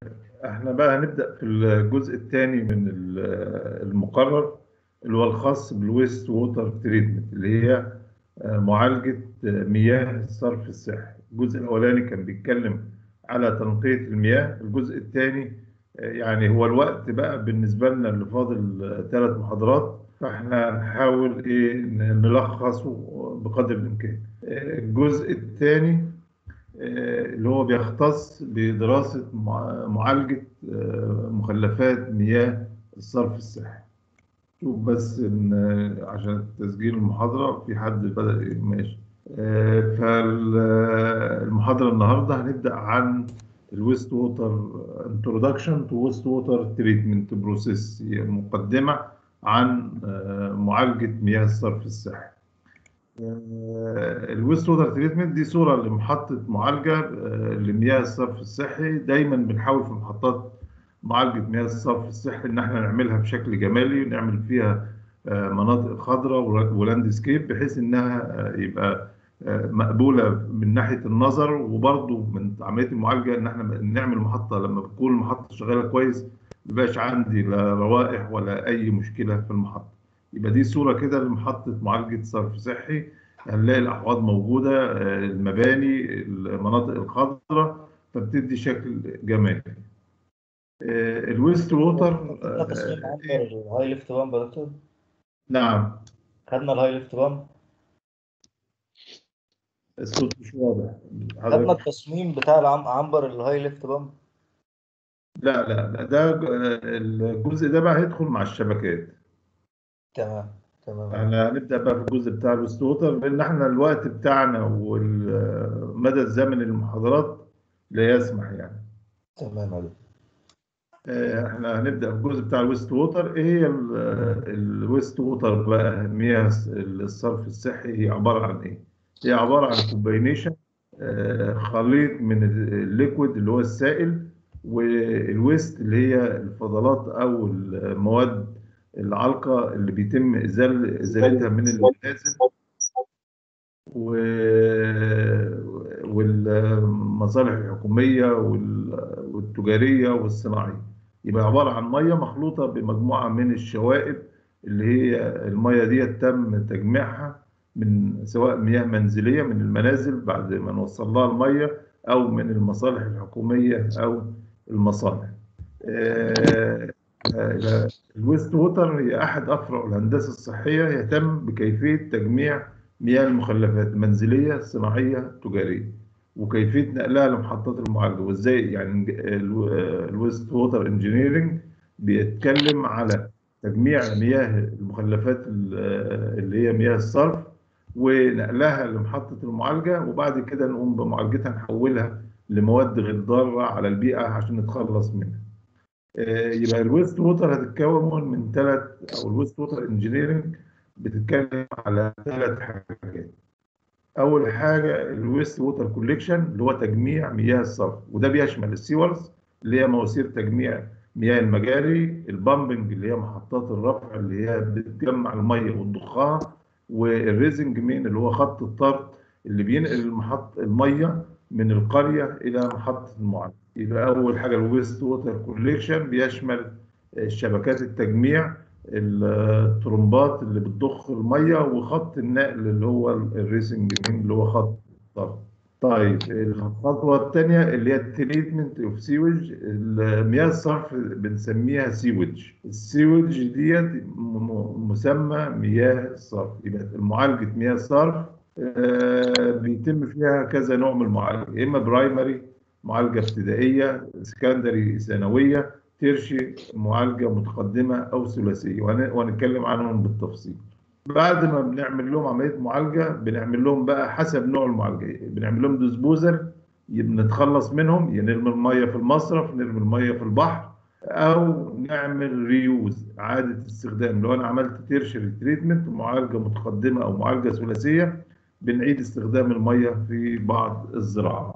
احنا بقى هنبدأ في الجزء الثاني من المقرر اللي هو الخاص بالويست ووتر تريتمنت اللي هي معالجة مياه الصرف الصحي الجزء الأولاني كان بيتكلم على تنقية المياه الجزء الثاني يعني هو الوقت بقى بالنسبة لنا اللي فاضل ثلاث محاضرات فاحنا هنحاول ايه نلخصه بقدر الإمكان الجزء الثاني اللي هو بيختص بدراسة معالجة مخلفات مياه الصرف الصحي شوف بس إن عشان تسجيل المحاضرة في حد بدأ ماشي فالمحاضرة النهاردة هنبدأ عن الويست ووتر انترودكشن تو ويست ووتر تريتمنت بروسيس هي مقدمة عن معالجة مياه الصرف الصحي الويست ووتر تريتمنت دي صورة لمحطة معالجة لمياه الصرف الصحي دايما بنحاول في محطات معالجة مياه الصرف الصحي إن احنا نعملها بشكل جمالي ونعمل فيها مناطق خضراء ولاندسكيب بحيث إنها يبقى مقبولة من ناحية النظر وبرضه من عملية المعالجة إن احنا نعمل محطة لما بتكون المحطة شغالة كويس ميبقاش عندي لا روائح ولا أي مشكلة في المحطة. يبقى دي صورة كده لمحطة معالجة صرف صحي هنلاقي الأحواض موجودة المباني المناطق الخضراء فبتدي شكل جمالي. الويست ووتر الهاي ليفت بامب يا دكتور نعم خدنا الهاي ليفت بامب الصوت مش واضح خدنا التصميم بتاع العم- عنبر الهاي ليفت بامب لا لا لا ده الجزء ده بقى هيدخل مع الشبكات تمام تمام احنا هنبدأ بقى في الجزء بتاع الويست ووتر لأن احنا الوقت بتاعنا والمدى الزمني للمحاضرات لا يسمح يعني تمام يا دكتور احنا هنبدأ في الجزء بتاع الويست ووتر ايه هي الويست ووتر بقى مياه الصرف الصحي هي عبارة عن ايه؟ هي عبارة عن كومباينيشن خليط من الليكويد اللي هو السائل والويست اللي هي الفضلات او المواد العالقة اللي بيتم إزال إزالتها من المنازل والمصالح الحكومية والتجارية والصناعية يبقى عبارة عن مية مخلوطة بمجموعة من الشوائب اللي هي المية دي تم تجميعها من سواء مياه منزلية من المنازل بعد ما نوصل لها المية أو من المصالح الحكومية أو المصانع. الويست ووتر هي أحد أفرع الهندسة الصحية يهتم بكيفية تجميع مياه المخلفات المنزلية الصناعية التجارية وكيفية نقلها لمحطات المعالجة وإزاي يعني الويست ووتر انجينيرنج بيتكلم على تجميع مياه المخلفات اللي هي مياه الصرف ونقلها لمحطة المعالجة وبعد كده نقوم بمعالجتها نحولها لمواد غير ضارة على البيئة عشان نتخلص منها. يبقى الويست ووتر هتتكون من ثلاث او الويست ووتر انجينيرنج بتتكلم على ثلاث حاجات. اول حاجه الويست ووتر كوليكشن اللي هو تجميع مياه الصرف وده بيشمل السيورز اللي هي مواسير تجميع مياه المجاري، البامبنج اللي هي محطات الرفع اللي هي بتجمع الميه وتضخها والريزنج مين اللي هو خط الطرد اللي بينقل المحط الميه من القريه الى محطه المعالجه. يبقى اول حاجه الويست ووتر كوليكشن بيشمل شبكات التجميع الطرمبات اللي بتضخ الميه وخط النقل اللي هو الريسنج اللي هو خط الطرد طيب الخطوه الثانيه اللي هي التريتمنت اوف سيوج مياه الصرف بنسميها سيوج السيوج ديت مسمى مياه الصرف يبقى معالجه مياه الصرف بيتم فيها كذا نوع من المعالجه يا اما برايمري معالجه ابتدائيه سكندري ثانويه ترشي معالجه متقدمه او ثلاثيه وهنتكلم عنهم بالتفصيل بعد ما بنعمل لهم عمليه معالجه بنعمل لهم بقى حسب نوع المعالجه بنعمل لهم ديسبوزر بنتخلص منهم يا نرمي الميه في المصرف نرمي الميه في البحر او نعمل ريوز اعاده استخدام لو انا عملت تيرشري تريتمنت معالجه متقدمه او معالجه ثلاثيه بنعيد استخدام الميه في بعض الزراعات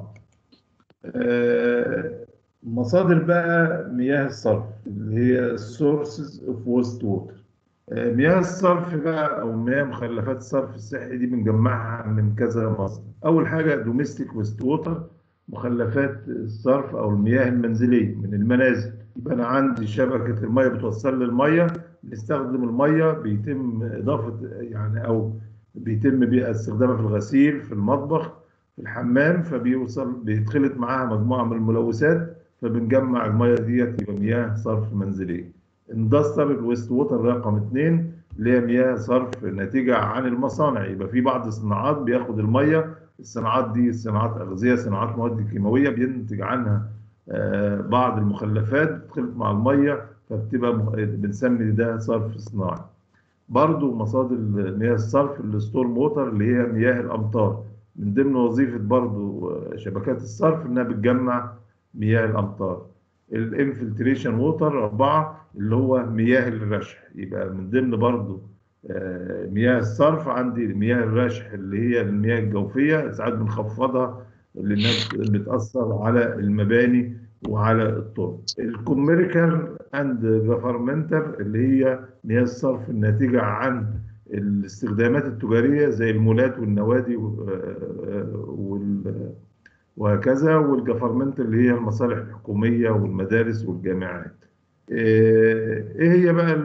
مصادر بقى مياه الصرف اللي هي sources of waste water مياه الصرف بقى او مياه مخلفات الصرف الصحي دي بنجمعها من كذا مصدر اول حاجه دوميستيك ويست ووتر مخلفات الصرف او المياه المنزليه من المنازل يبقى انا عندي شبكه الميه بتوصل لي الميه بنستخدم الميه بيتم اضافه يعني او بيتم بيها استخدامها في الغسيل في المطبخ في الحمام فبيوصل بيتخلط معاها مجموعه من الملوثات فبنجمع الميه ديت يبقى مياه صرف منزليه. اندستريال ويست ووتر رقم اثنين اللي هي مياه صرف ناتجه عن المصانع يبقى في بعض الصناعات بياخد الميه الصناعات دي صناعات اغذيه صناعات مواد كيماويه بينتج عنها آه، بعض المخلفات بتخلط مع الميه فبتبقى م- بنسمي ده صرف صناعي. برضو مصادر مياه الصرف الستورم ووتر اللي هي مياه الامطار من ضمن وظيفه برضو آه، شبكات الصرف انها بتجمع مياه الامطار. الانفلتريشن ووتر أربعة اللي هو مياه الرشح يبقى من ضمن برضو آه، مياه الصرف عندي مياه الرشح اللي هي المياه الجوفية ساعات بنخفضها لأنها بت- بتأثر على المباني وعلى الطرق. الكوميريكال اند جفرمنتال اللي هي مياه الصرف الناتجة عن الاستخدامات التجارية زي المولات والنوادي و- آه، وال وهكذا والجفرمنت اللي هي المصالح الحكومية والمدارس والجامعات. ايه إيه هي بقى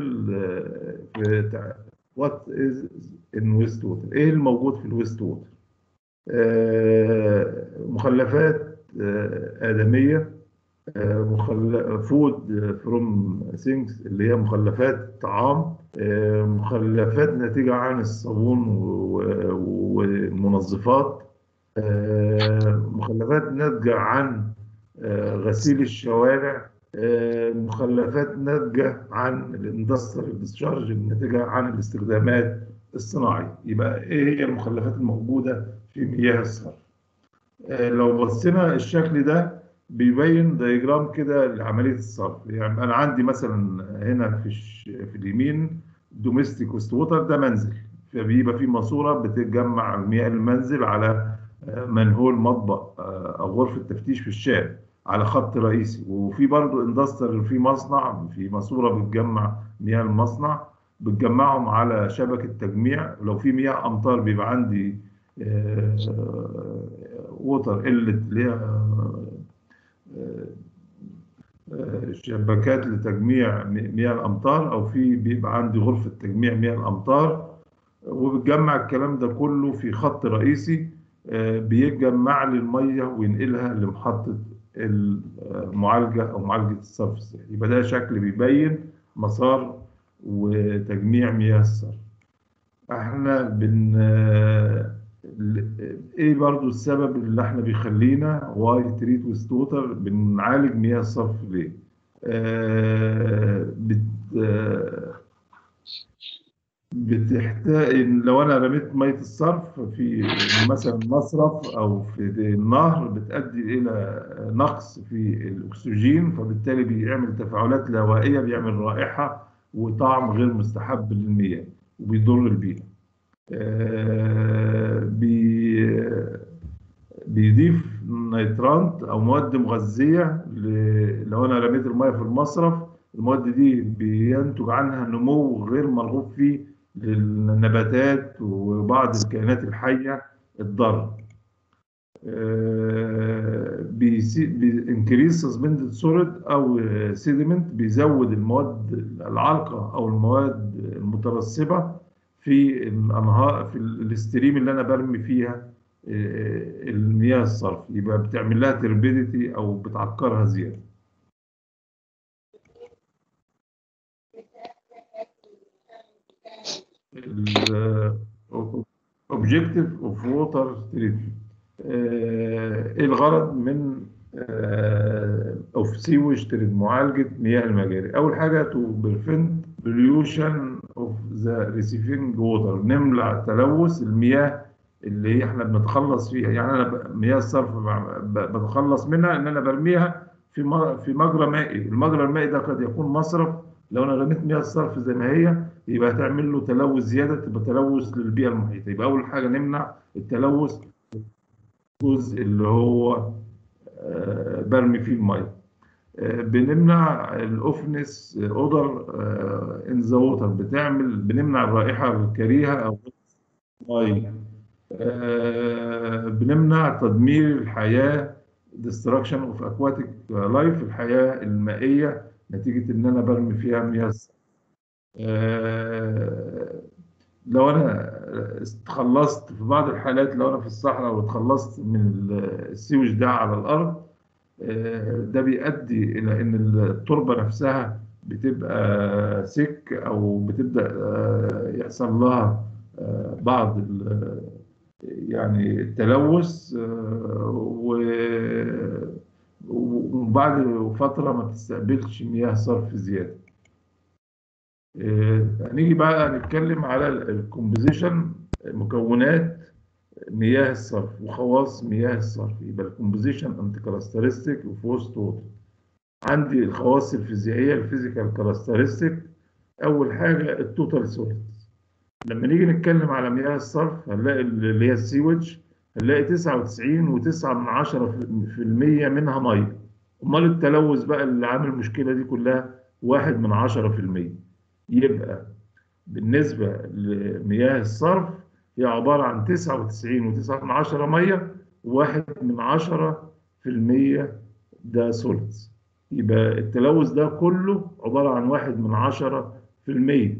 وات از ان ويست ووتر؟ ايه الموجود في الويست ووتر؟ آه، مخلفات آه، آدمية فود فروم ثينكس اللي هي مخلفات الطعام آه، مخلفات ناتجة عن الصابون و- والمنظفات آه، مخلفات ناتجة عن آه، غسيل الشوارع آه، مخلفات ناتجة عن الاندستريال ديسشارج الناتجة عن الاستخدامات الصناعية يبقى ايه هي المخلفات الموجودة في مياه الصرف آه، لو بصينا الشكل ده بيبين دياجرام كده لعملية الصرف يعني أنا عندي مثلا هنا في الش... في اليمين دوميستيك ويست ووتر ده منزل فبيبقى في ماسورة بتجمع مياه المنزل على آه، منهول مطبخ آه، أو غرفة تفتيش في الشارع على خط رئيسي وفي برضه اندستريال في مصنع في ماسورة بتجمع مياه المصنع بتجمعهم على شبكة تجميع لو في مياه أمطار بيبقى عندي ووتر قلة اللي هي آه، آه، شبكات لتجميع مي- مياه الأمطار أو في بيبقى عندي غرفة تجميع مياه الأمطار وبتجمع الكلام ده كله في خط رئيسي آه، بيجمع لي المية وينقلها لمحطة المعالجة أو معالجة الصرف الصحي يبقى ده شكل بيبين مسار وتجميع مياه الصرف احنا بن آه، ال- ايه برضو السبب اللي احنا بيخلينا واي تريت ويست ووتر بنعالج مياه الصرف ليه آه بت آه بتحتاج لو انا رميت ميه الصرف في مثلا مصرف او في النهر بتؤدي الى نقص في الاكسجين فبالتالي بيعمل تفاعلات لا هوائيه بيعمل رائحه وطعم غير مستحب للمياه وبيضر البيئه آه، بي بيضيف نيترانت او مواد مغذيه ل- لو انا رميت الميه في المصرف المواد دي بينتج عنها نمو غير مرغوب فيه للنباتات وبعض الكائنات الحيه الضاره انكريز سسبندد سوليد او سيديمنت بيزود المواد العالقه او المواد المترسبه في الانهار في الاستريم اللي انا برمي فيها آه، المياه الصرف يبقى بتعمل لها تربيديتي او بتعكرها زياده objective of water treatment آه، ايه الغرض من اوف سيوج تريد معالجه مياه المجاري اول حاجه تو بريفنت بوليوشن اوف ذا ريسيفنج ووتر نمنع تلوث المياه اللي هي احنا بنتخلص فيها يعني انا ب- مياه الصرف ب- ب- بتخلص منها ان انا برميها في م- في مجرى مائي المجرى المائي ده قد يكون مصرف لو انا رميت مياه الصرف زي ما هي يبقى هتعمل له تلوث زياده تبقى تلوث للبيئه المحيطه يبقى اول حاجه نمنع التلوث الجزء اللي هو آه، برمي فيه الميه آه، بنمنع الاوفنس اودر ان ذا ووتر بتعمل بنمنع الرائحه الكريهه او الميه آه، بنمنع تدمير الحياه destruction of aquatic life الحياة المائية نتيجة إن أنا برمي فيها مياه آه، لو أنا اتخلصت في بعض الحالات لو أنا في الصحراء واتخلصت من السيوج ده على الأرض آه، ده بيؤدي إلى إن التربة نفسها بتبقى سك أو بتبدأ آه، يحصل لها آه، بعض ال- يعني التلوث آه، و- وبعد فترة ما تستقبلش مياه صرف زيادة. آه، هنيجي بقى نتكلم على الكومبوزيشن مكونات مياه الصرف وخواص مياه الصرف يبقى الكومبوزيشن انت كاركترستيك وفوست ووتر عندي الخواص الفيزيائيه الفيزيكال كاركترستيك اول حاجه التوتال سوليدز لما نيجي نتكلم على مياه الصرف هنلاقي اللي هي السيوج هنلاقي 99.9 من 10% منها ميه امال التلوث بقى اللي عامل المشكله دي كلها 1 من 10% يبقى بالنسبه لمياه الصرف هي عبارة عن 99.9 من عشرة مية وواحد من عشرة في المية ده سوليدز يبقى التلوث ده كله عبارة عن واحد من عشرة في المية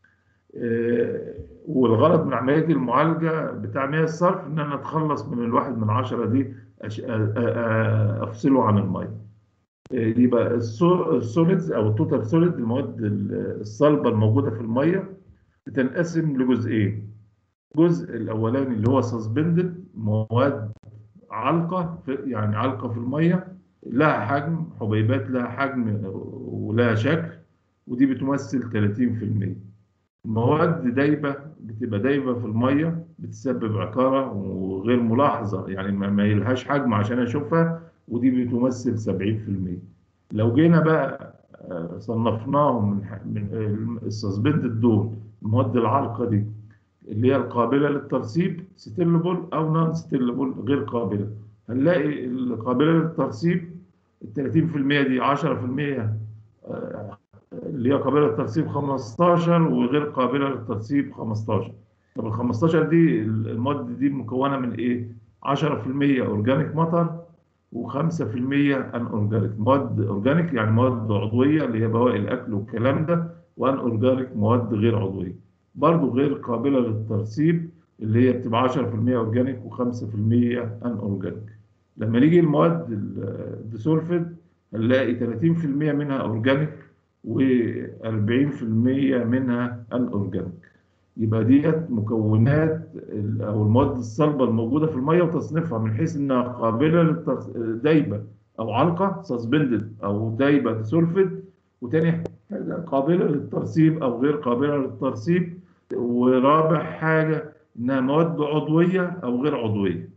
آه، والغرض من عملية المعالجة بتاع مياه الصرف إن أنا أتخلص من الواحد من عشرة دي أش- أ- أ- أ- أفصله عن المية آه، يبقى السو- السوليدز أو التوتال سوليد المواد الصلبة الموجودة في المية بتنقسم لجزئين الجزء الاولاني اللي هو سسبندد مواد علقه في يعني علقه في الميه لها حجم حبيبات لها حجم ولها شكل ودي بتمثل 30% مواد دايبه بتبقى دايبه في الميه بتسبب عكاره وغير ملاحظه يعني ما ما يلهاش حجم عشان اشوفها ودي بتمثل 70% لو جينا بقى آه، صنفناهم من ح- من السسبندد دول المواد العالقه دي اللي هي القابلة للترسيب ستيلبل أو نون ستيلبل غير قابلة هنلاقي القابلة للترسيب ال 30% دي 10% آه، اللي هي قابلة للترسيب 15 وغير قابلة للترسيب 15 طب ال 15 دي المواد دي مكونة من إيه؟ 10% أورجانيك ماتر و5% ان اورجانيك مواد اورجانيك يعني مواد عضويه اللي هي بواقي الاكل والكلام ده وان اورجانيك مواد غير عضويه برضه غير قابله للترسيب اللي هي بتبقى 10% اورجانيك و5% ان اورجانيك لما نيجي المواد الديسولفيد هنلاقي 30% منها اورجانيك و40% منها ان اورجانيك يبقى ديت مكونات ال- او المواد الصلبه الموجوده في الميه وتصنيفها من حيث انها قابله للترس... دايبه او علقه سسبندد او دايبه ديسولفيد وتاني حاجه قابله للترسيب او غير قابله للترسيب ورابع حاجه انها مواد عضويه او غير عضويه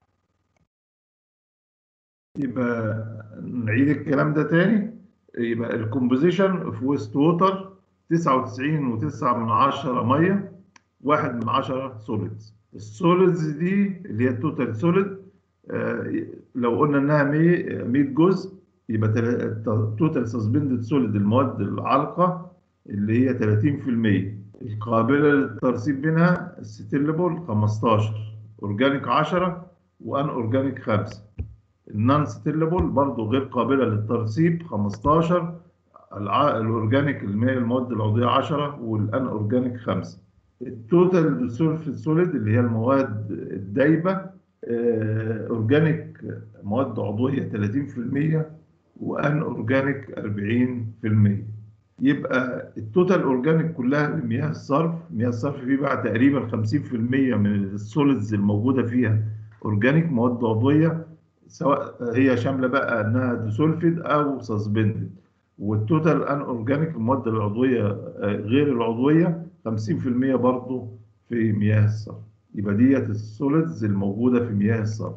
يبقى نعيد الكلام ده تاني يبقى الكومبوزيشن في ويست ووتر 99.9 من عشرة ميه واحد من عشرة سوليدز السوليدز دي اللي هي التوتال سوليد لو قلنا انها 100 100 جزء يبقى التوتال سسبندد سوليد المواد العالقه اللي هي 30% القابله للترسيب منها ستيلبل 15 اورجانيك 10 وان اورجانيك 5 النون ستيلبل برضه غير قابله للترسيب 15 الع- الاورجانيك اللي هي المواد العضويه 10 والان اورجانيك 5 التوتال سولفيد سوليد اللي هي المواد الدايبه آه، اورجانيك مواد عضويه 30% وان اورجانيك 40% يبقى التوتال اورجانيك كلها لمياه الصرف مياه الصرف فيه بقى تقريبا 50% من السوليدز الموجوده فيها اورجانيك مواد عضويه سواء هي شامله بقى انها ديسولفيد او سسبندد والتوتال ان اورجانيك المواد العضويه آه، غير العضويه 50% برضه في مياه الصرف يبقى ديت السوليدز الموجوده في مياه الصرف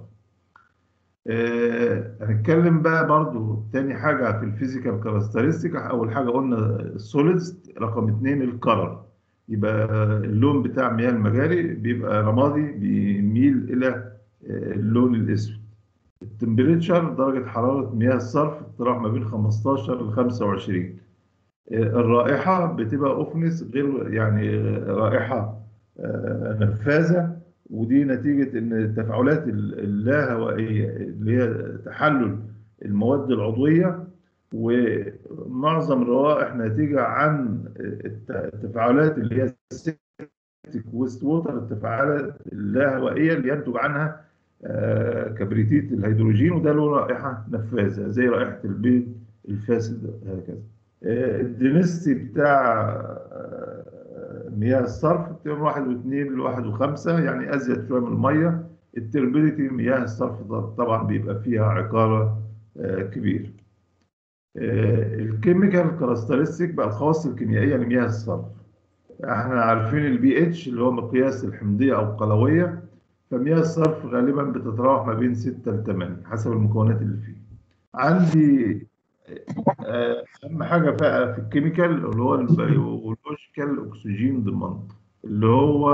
آه، هنتكلم بقى برضو تاني حاجة في الفيزيكال كاركترستيك أول حاجة قلنا السوليدز رقم اتنين الكرر يبقى اللون بتاع مياه المجاري بيبقى رمادي بيميل إلى آه، اللون الأسود التمبريتشر درجة حرارة مياه الصرف بتتراوح ما بين 15 ل 25 آه، الرائحة بتبقى أوفنس غير يعني آه، رائحة آه، نفاذة ودي نتيجة إن التفاعلات اللاهوائية اللي هي تحلل المواد العضوية ومعظم الروائح ناتجة عن التفاعلات اللي هي السيبتيك ويست ووتر التفاعلات اللاهوائية اللي ينتج عنها آه، كبريتيت الهيدروجين وده له رائحة نفاذة زي رائحة البيض الفاسد هكذا آه، الدنستي بتاع آه، مياه الصرف ترم واحد واثنين لواحد وخمسة يعني أزيد شوية من المية التربيديتي مياه الصرف طبعا بيبقى فيها عقارة كبير الكيميكال كاركترستيك بقى الخواص الكيميائية لمياه الصرف احنا عارفين البي اتش اللي هو مقياس الحمضية أو القلوية فمياه الصرف غالبا بتتراوح ما بين 6 ل 8 حسب المكونات اللي فيه عندي اهم حاجه بقى في الكيميكال اللي هو البيولوجيكال اكسجين ضمان اللي هو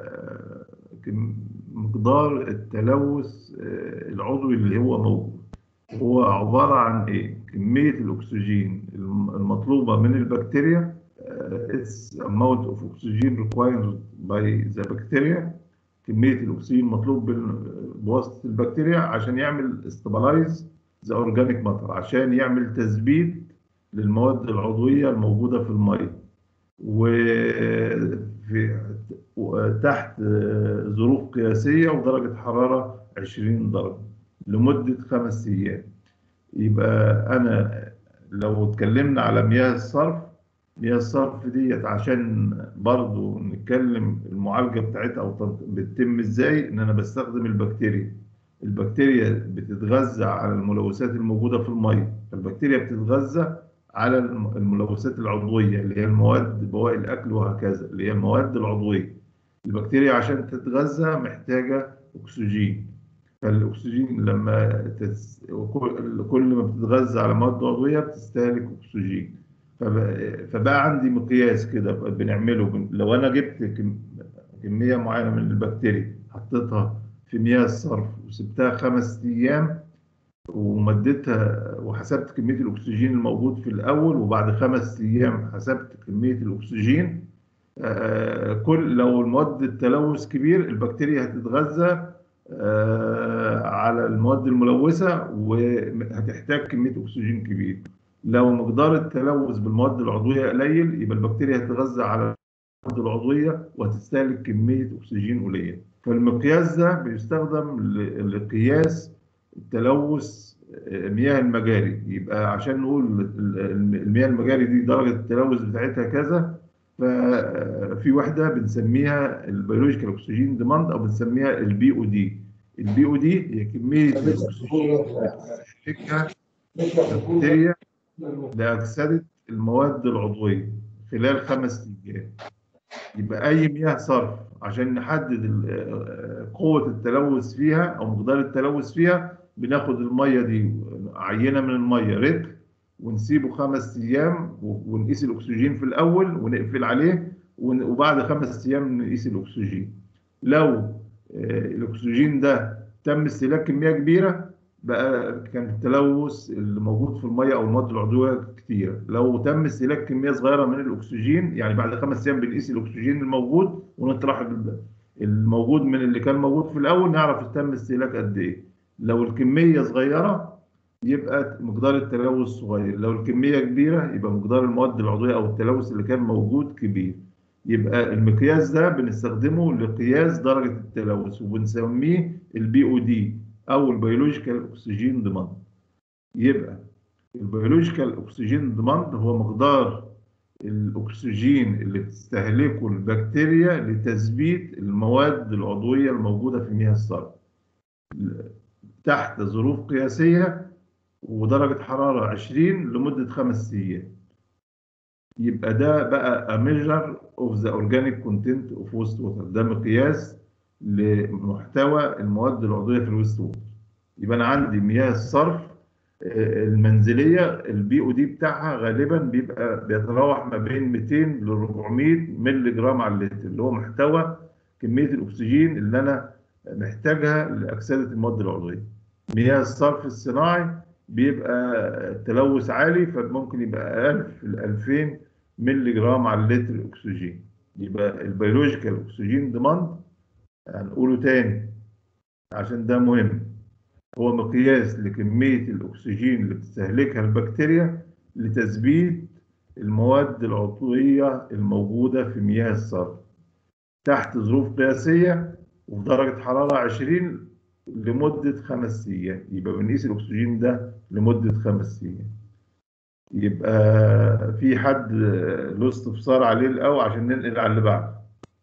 مقدار التلوث العضوي اللي هو موجود هو عباره عن ايه كميه الاكسجين المطلوبه من البكتيريا its amount of oxygen required by the bacteria كميه الاكسجين المطلوب بواسطه البكتيريا عشان يعمل استابلايز ذا اورجانيك ماتر عشان يعمل تثبيت للمواد العضويه الموجوده في الميه وفي تحت ظروف قياسيه ودرجه حراره 20 درجه لمده خمس ايام يبقى انا لو اتكلمنا على مياه الصرف مياه الصرف ديت عشان برضو نتكلم المعالجه بتاعتها او بتتم ازاي ان انا بستخدم البكتيريا البكتيريا بتتغذى على الملوثات الموجودة في المية البكتيريا بتتغذى على الملوثات العضوية اللي هي المواد بواقي الأكل وهكذا اللي هي المواد العضوية البكتيريا عشان تتغذى محتاجة أكسجين فالأكسجين لما تس... كل ما بتتغذى على مواد عضوية بتستهلك أكسجين فبقى عندي مقياس كده بنعمله لو أنا جبت كمية معينة من البكتيريا حطيتها في مياه الصرف وسبتها خمس أيام ومدتها وحسبت كمية الأكسجين الموجود في الأول وبعد خمس أيام حسبت كمية الأكسجين آه كل لو المواد التلوث كبير البكتيريا هتتغذى آه على المواد الملوثة وهتحتاج كمية أكسجين كبير لو مقدار التلوث بالمواد العضوية قليل يبقى البكتيريا هتتغذى على المواد العضوية وهتستهلك كمية أكسجين قليلة فالمقياس ده بيستخدم لقياس التلوث مياه المجاري يبقى عشان نقول المياه المجاري دي درجة التلوث بتاعتها كذا ففي وحدة بنسميها البيولوجيكال اكسجين ديماند او بنسميها البي او دي البي او دي هي كمية الاكسجين اللي البكتيريا لأكسدة المواد العضوية خلال خمس أيام يبقى أي مياه صرف عشان نحدد قوة التلوث فيها أو مقدار التلوث فيها بناخد المية دي عينة من المية رتر ونسيبه خمس أيام ونقيس الأكسجين في الأول ونقفل عليه وبعد خمس أيام نقيس الأكسجين لو الأكسجين ده تم استهلاك كمية كبيرة بقى كان التلوث اللي موجود في الميه او المواد العضويه كتيره لو تم استهلاك كميه صغيره من الاكسجين يعني بعد خمس ايام بنقيس الاكسجين الموجود ونطرح الموجود من اللي كان موجود في الاول نعرف تم استهلاك قد ايه لو الكميه صغيره يبقى مقدار التلوث صغير لو الكميه كبيره يبقى مقدار المواد العضويه او التلوث اللي كان موجود كبير يبقى المقياس ده بنستخدمه لقياس درجه التلوث وبنسميه البي او دي او البيولوجيكال اكسجين ديماند يبقى البيولوجيكال اكسجين ديماند هو مقدار الاكسجين اللي بتستهلكه البكتيريا لتثبيت المواد العضويه الموجوده في مياه الصرف تحت ظروف قياسيه ودرجه حراره 20 لمده خمس ايام يبقى ده بقى a measure of the organic content of waste water ده مقياس لمحتوى المواد العضويه في الويست ووتر يبقى انا عندي مياه الصرف المنزليه البي او دي بتاعها غالبا بيبقى بيتراوح ما بين 200 ل 400 مللي جرام على اللتر اللي هو محتوى كميه الاكسجين اللي انا محتاجها لاكسده المواد العضويه مياه الصرف الصناعي بيبقى التلوث عالي فممكن يبقى 1000 ل 2000 مللي جرام على اللتر اكسجين يبقى البيولوجيكال اكسجين ديماند هنقوله تاني عشان ده مهم هو مقياس لكمية الأكسجين اللي بتستهلكها البكتيريا لتثبيت المواد العضوية الموجودة في مياه الصرف تحت ظروف قياسية وفي درجة حرارة 20 لمدة خمس أيام يبقى بنقيس الأكسجين ده لمدة خمس أيام يبقى في حد له استفسار عليه الأول عشان ننقل على اللي بعده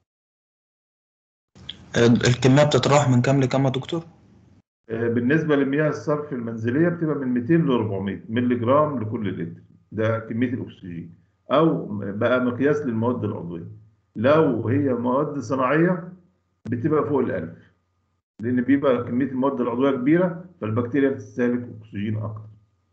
الكمية بتتراوح من كام لكام يا دكتور؟ بالنسبة لمياه الصرف المنزلية بتبقى من 200 ل 400 مللي جرام لكل لتر ده كمية الأكسجين أو بقى مقياس للمواد العضوية لو هي مواد صناعية بتبقى فوق الألف لأن بيبقى كمية المواد العضوية كبيرة فالبكتيريا بتستهلك أكسجين أكتر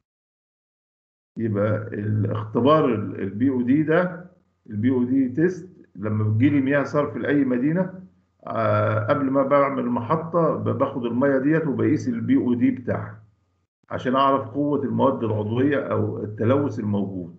يبقى الاختبار البي او دي ده البي او دي تيست لما بتجيلي مياه صرف لأي مدينة آه قبل ما بعمل المحطة باخد المية ديت وبقيس البي او دي بتاعها عشان أعرف قوة المواد العضوية أو التلوث الموجود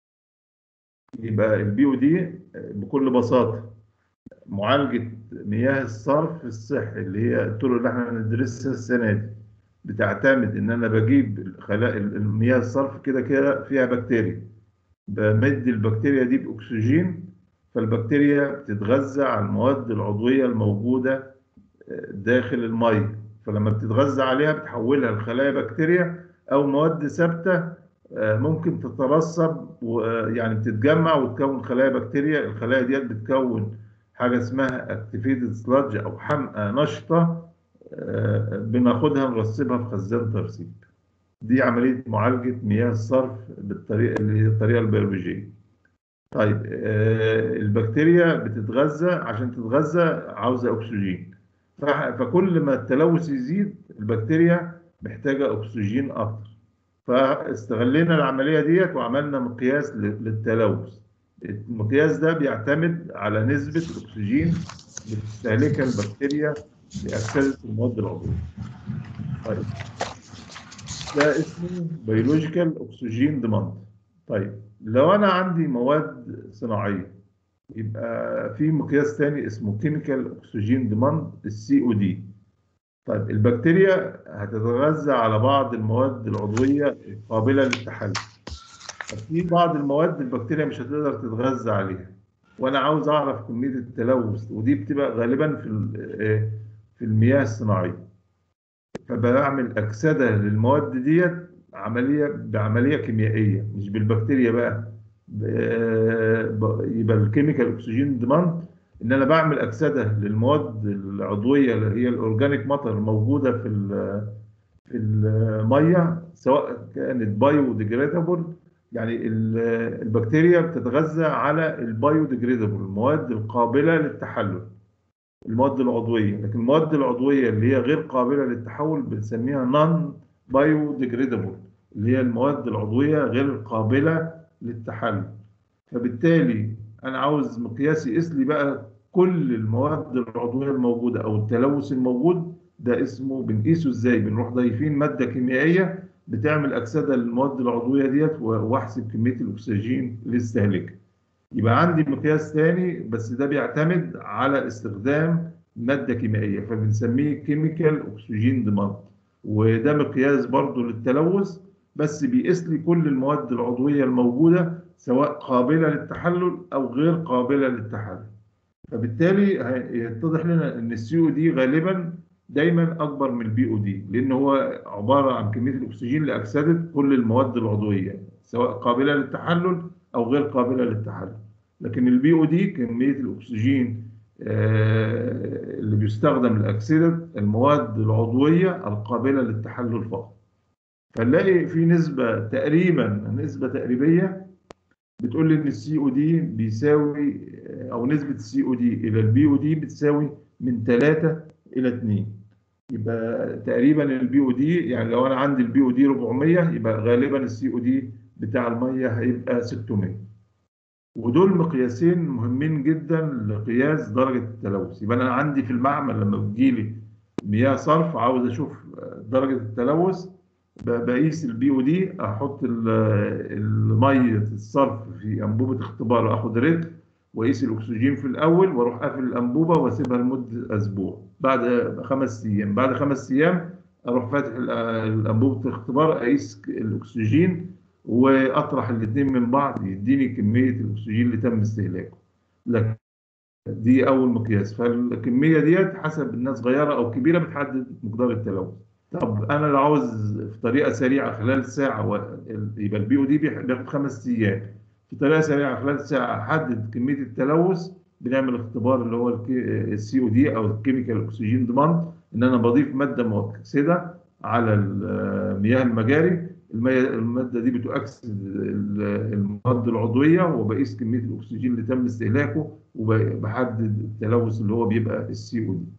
يبقى البي او دي بكل بساطة معالجة مياه الصرف الصحي اللي هي الطرق اللي احنا هندرسها السنة دي بتعتمد ان انا بجيب خلايا المياه الصرف كده كده فيها بكتيريا بمد البكتيريا دي باكسجين فالبكتيريا بتتغذى على المواد العضوية الموجودة داخل المية فلما بتتغذى عليها بتحولها لخلايا بكتيريا او مواد ثابتة ممكن تترسب ويعني بتتجمع وتكون خلايا بكتيريا الخلايا ديت بتكون حاجة اسمها اكتيفيتد سلاج او حمقى نشطة بناخدها نرسبها في خزان ترسيب دي عملية معالجة مياه الصرف بالطريقة اللي هي الطريقة البيولوجية طيب البكتيريا بتتغذى عشان تتغذى عاوزة أكسجين فكل ما التلوث يزيد البكتيريا محتاجة أكسجين أكتر فاستغلينا العملية ديت وعملنا مقياس للتلوث المقياس ده بيعتمد على نسبة الأكسجين اللي بتستهلكها البكتيريا لأكسدة المواد العضوية. طيب ده اسمه بيولوجيكال أكسجين ديماند. طيب لو أنا عندي مواد صناعية يبقى في مقياس تاني اسمه كيميكال أكسجين ديماند السي او دي. طيب البكتيريا هتتغذى على بعض المواد العضوية قابلة للتحلل. في بعض المواد البكتيريا مش هتقدر تتغذى عليها وانا عاوز اعرف كميه التلوث ودي بتبقى غالبا في في المياه الصناعيه فبعمل اكسده للمواد ديت عمليه بعمليه كيميائيه مش بالبكتيريا بقى يبقى الكيميكال اكسجين ديماند ان انا بعمل اكسده للمواد العضويه اللي هي الاورجانيك ماتر موجوده في في الميه سواء كانت بايو ديجريدابل يعني البكتيريا بتتغذى على البايو ديجريدابل المواد القابله للتحلل المواد العضويه لكن المواد العضويه اللي هي غير قابله للتحول بنسميها نون بايو ديجريدابل اللي هي المواد العضويه غير القابله للتحلل فبالتالي انا عاوز مقياس يقيس لي بقى كل المواد العضويه الموجوده او التلوث الموجود ده اسمه بنقيسه ازاي بنروح ضايفين ماده كيميائيه بتعمل اكسده للمواد العضويه ديت واحسب كميه الاكسجين اللي استهلكها يبقى عندي مقياس تاني بس ده بيعتمد على استخدام ماده كيميائيه فبنسميه كيميكال اكسجين ديماند وده مقياس برضو للتلوث بس بيقيس لي كل المواد العضويه الموجوده سواء قابله للتحلل او غير قابله للتحلل فبالتالي يتضح لنا ان السي او دي غالبا دايما اكبر من البي او دي لان هو عباره عن كميه الاكسجين لاكسده كل المواد العضويه سواء قابله للتحلل او غير قابله للتحلل لكن البي او دي كميه الاكسجين اللي بيستخدم لاكسده المواد العضويه القابله للتحلل فقط فنلاقي في نسبه تقريبا نسبه تقريبيه بتقول لي ان السي او دي بيساوي او نسبه السي او دي الى البي او دي بتساوي من 3 الى 2 يبقى تقريبا البي او دي يعني لو انا عندي البي او دي 400 يبقى غالبا السي او دي بتاع الميه هيبقى 600 ودول مقياسين مهمين جدا لقياس درجه التلوث يبقى انا عندي في المعمل لما بتجيلي مياه صرف عاوز اشوف درجه التلوث بقيس البي او دي احط الميه الصرف في انبوبه اختبار اخد رتم واقيس الاكسجين في الاول واروح قافل الانبوبه واسيبها لمده اسبوع بعد خمس ايام بعد خمس ايام اروح فاتح ال- الانبوبه الاختبار اقيس الاكسجين واطرح الاثنين من بعض يديني كميه الاكسجين اللي تم استهلاكه لكن دي اول مقياس فالكميه ديت حسب الناس صغيره او كبيره بتحدد مقدار التلوث طب انا لو عاوز في طريقه سريعه خلال ساعه و... يبقى البي او دي بياخد خمس ايام في طريقه سريعه خلال ساعه احدد كميه التلوث بنعمل اختبار اللي هو السي او دي او الكيميكال اكسجين ديماند ان انا بضيف ماده مؤكسده على المياه المجاري المياه الماده دي بتؤكسد ال- المواد العضويه وبقيس كميه الاكسجين اللي تم استهلاكه وبحدد التلوث اللي هو بيبقى السي او دي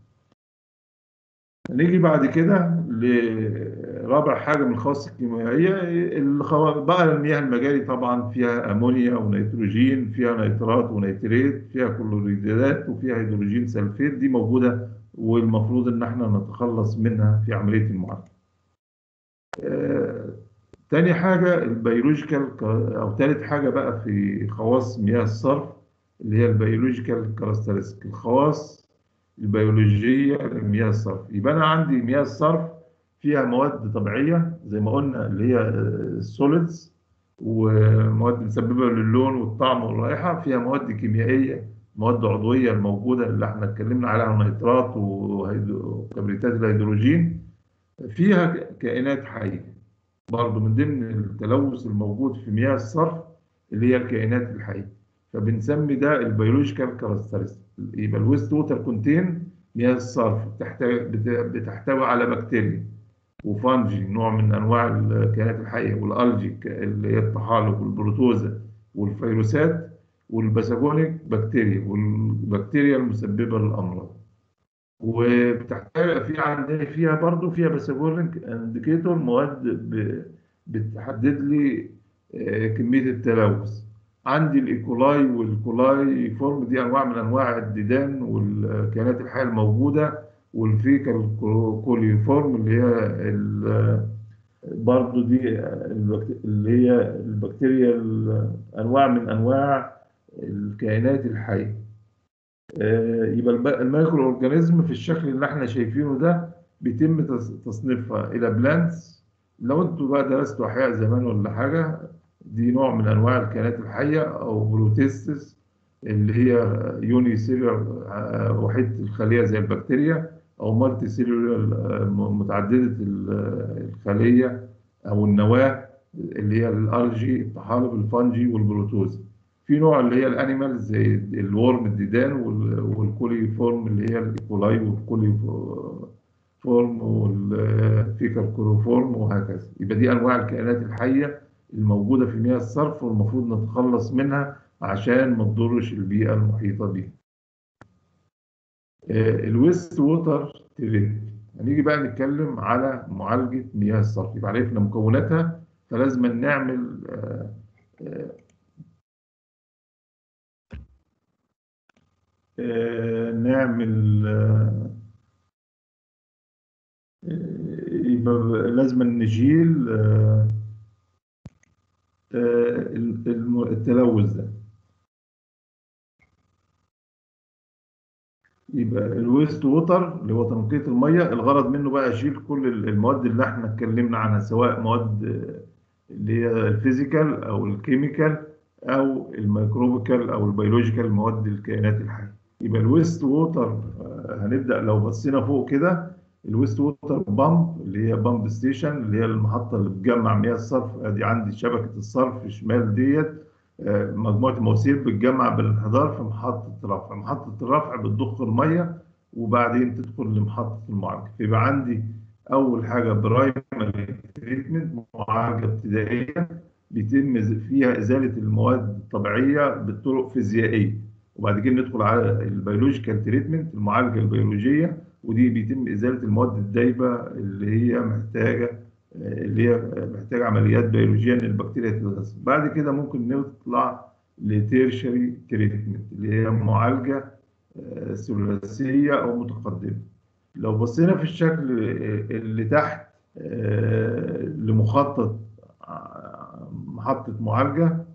نيجي بعد كده لرابع حاجه من الخواص الكيميائيه الخوا- بقى المياه المجاري طبعا فيها امونيا ونيتروجين فيها نيترات ونيتريت فيها كلوريدات وفيها هيدروجين سلفيت دي موجوده والمفروض ان احنا نتخلص منها في عمليه المعالجه. آه، تاني حاجه البيولوجيكال ك- او تالت حاجه بقى في خواص مياه الصرف اللي هي البيولوجيكال كاركترستيك الخواص البيولوجيه لمياه الصرف يبقى انا عندي مياه الصرف فيها مواد طبيعيه زي ما قلنا اللي هي السوليدز ومواد مسببه للون والطعم والرائحه فيها مواد كيميائيه مواد عضويه الموجوده اللي احنا اتكلمنا عليها نيترات وهيدرو- وكبريتات الهيدروجين فيها ك- كائنات حيه برضه من ضمن التلوث الموجود في مياه الصرف اللي هي الكائنات الحيه فبنسمي ده البيولوجيكال كاركترستيك يبقى الويست ووتر كونتين مياه الصرف بتحتوي بت- بتحتوي على بكتيريا وفانجي نوع من انواع الكائنات الحيه والالجي ك- اللي هي الطحالب والبروتوزا والفيروسات والباساجونيك بكتيريا والبكتيريا المسببه للامراض وبتحتوي في عندنا فيها برضو فيها باساجونيك انديكيتور مواد ب- بتحدد لي آه، كميه التلوث عندي الايكولاي والكولاي فورم دي انواع من انواع الديدان والكائنات الحيه الموجوده والفيكال كوليفورم اللي هي ال- برضو دي البكت- اللي هي البكتيريا ال- انواع من انواع الكائنات الحيه آه، يبقى الب- المايكرو اورجانيزم في الشكل اللي احنا شايفينه ده بيتم تص- تصنيفها الى بلانتس لو انتوا بقى درستوا احياء زمان ولا حاجه دي نوع من انواع الكائنات الحيه او بروتيستس اللي هي يوني سيلولار وحيده الخليه زي البكتيريا او مالتي سيلولار متعدده ال- الخليه او النواه اللي هي الالجي الطحالب الفانجي والبروتوز في نوع اللي هي الانيمال زي الورم الديدان وال- والكوليفورم اللي هي الايكولاي والكوليفورم والفيكال كوليفورم وهكذا يبقى دي انواع الكائنات الحيه الموجوده في مياه الصرف والمفروض نتخلص منها عشان ما تضرش البيئه المحيطه بيها. آه، الويست ووتر تريت هنيجي بقى نتكلم على معالجه مياه الصرف يبقى عرفنا مكوناتها فلازم نعمل آه، آه، آه، نعمل آه، آه، يبقى لازم نشيل آه، آه، الم- التلوث ده يبقى الويست ووتر اللي هو تنقية المية الغرض منه بقى اشيل كل المواد اللي احنا اتكلمنا عنها سواء مواد آه، اللي هي الفيزيكال او الكيميكال او الميكروبيكال او البيولوجيكال مواد الكائنات الحية يبقى الويست ووتر آه، هنبدأ لو بصينا فوق كده الويست ووتر بامب اللي هي بامب ستيشن اللي هي المحطة اللي بتجمع مياه الصرف ادي عندي شبكة الصرف شمال ديت آه، مجموعة مواسير بتجمع بالانحدار في محطة رفع محطة الرفع بتضخ المية وبعدين تدخل لمحطة المعالجة فيبقى عندي أول حاجة برايمري تريتمنت معالجة ابتدائية بيتم ز- فيها إزالة المواد الطبيعية بطرق فيزيائية وبعد كده ندخل على البيولوجيكال تريتمنت المعالجة البيولوجية ودي بيتم إزالة المواد الدايبة اللي هي محتاجة اللي هي محتاجة عمليات بيولوجية إن البكتيريا تتغذى بعد كده ممكن نطلع لتيرشري تريتمنت اللي هي معالجة آه، ثلاثية أو متقدمة لو بصينا في الشكل اللي تحت آه، لمخطط آه، محطة معالجة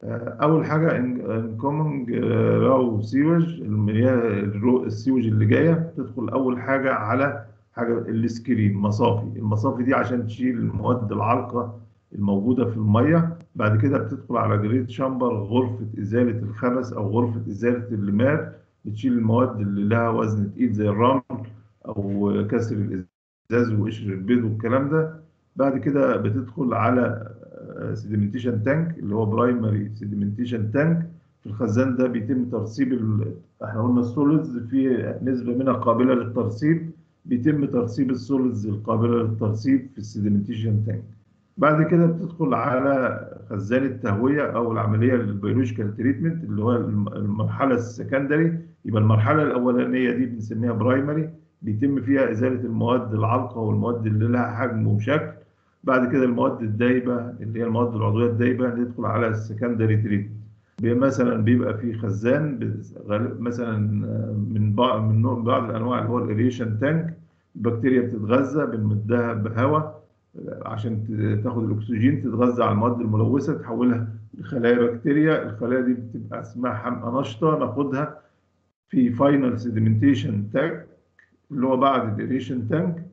اول حاجه انكومنج راو سيوج المياه الرو- السيوج اللي جايه تدخل اول حاجه على حاجه السكرين مصافي المصافي دي عشان تشيل المواد العالقه الموجوده في الميه بعد كده بتدخل على جريد شامبر غرفه ازاله الخبث او غرفه ازاله اللمار بتشيل المواد اللي لها وزن تقيل زي الرمل او كسر الازاز وقشر البيض والكلام ده بعد كده بتدخل على سيديمنتيشن تانك اللي هو برايمري سيديمنتيشن تانك في الخزان ده بيتم ترسيب ال... احنا قلنا السوليدز في نسبه منها قابله للترسيب بيتم ترسيب السوليدز القابله للترسيب في السيديمنتيشن تانك بعد كده بتدخل على خزان التهويه او العمليه للبيولوجيكال تريتمنت اللي هو الم- المرحله السكندري يبقى المرحله الاولانيه دي بنسميها برايمري بيتم فيها ازاله المواد العالقه والمواد اللي لها حجم وشكل بعد كده المواد الدايبه اللي هي المواد العضويه الدايبه ندخل على السكندري تريتمنت مثلا بيبقى في خزان بس- غالب- مثلا من بعض من نوع بعض الانواع اللي هو الاريشن تانك البكتيريا بتتغذى بنمدها بهواء عشان ت- تاخد الاكسجين تتغذى على المواد الملوثه تحولها لخلايا بكتيريا الخلايا دي بتبقى اسمها حمقى نشطه ناخدها في فاينل سيديمنتيشن تانك اللي هو بعد الاريشن تانك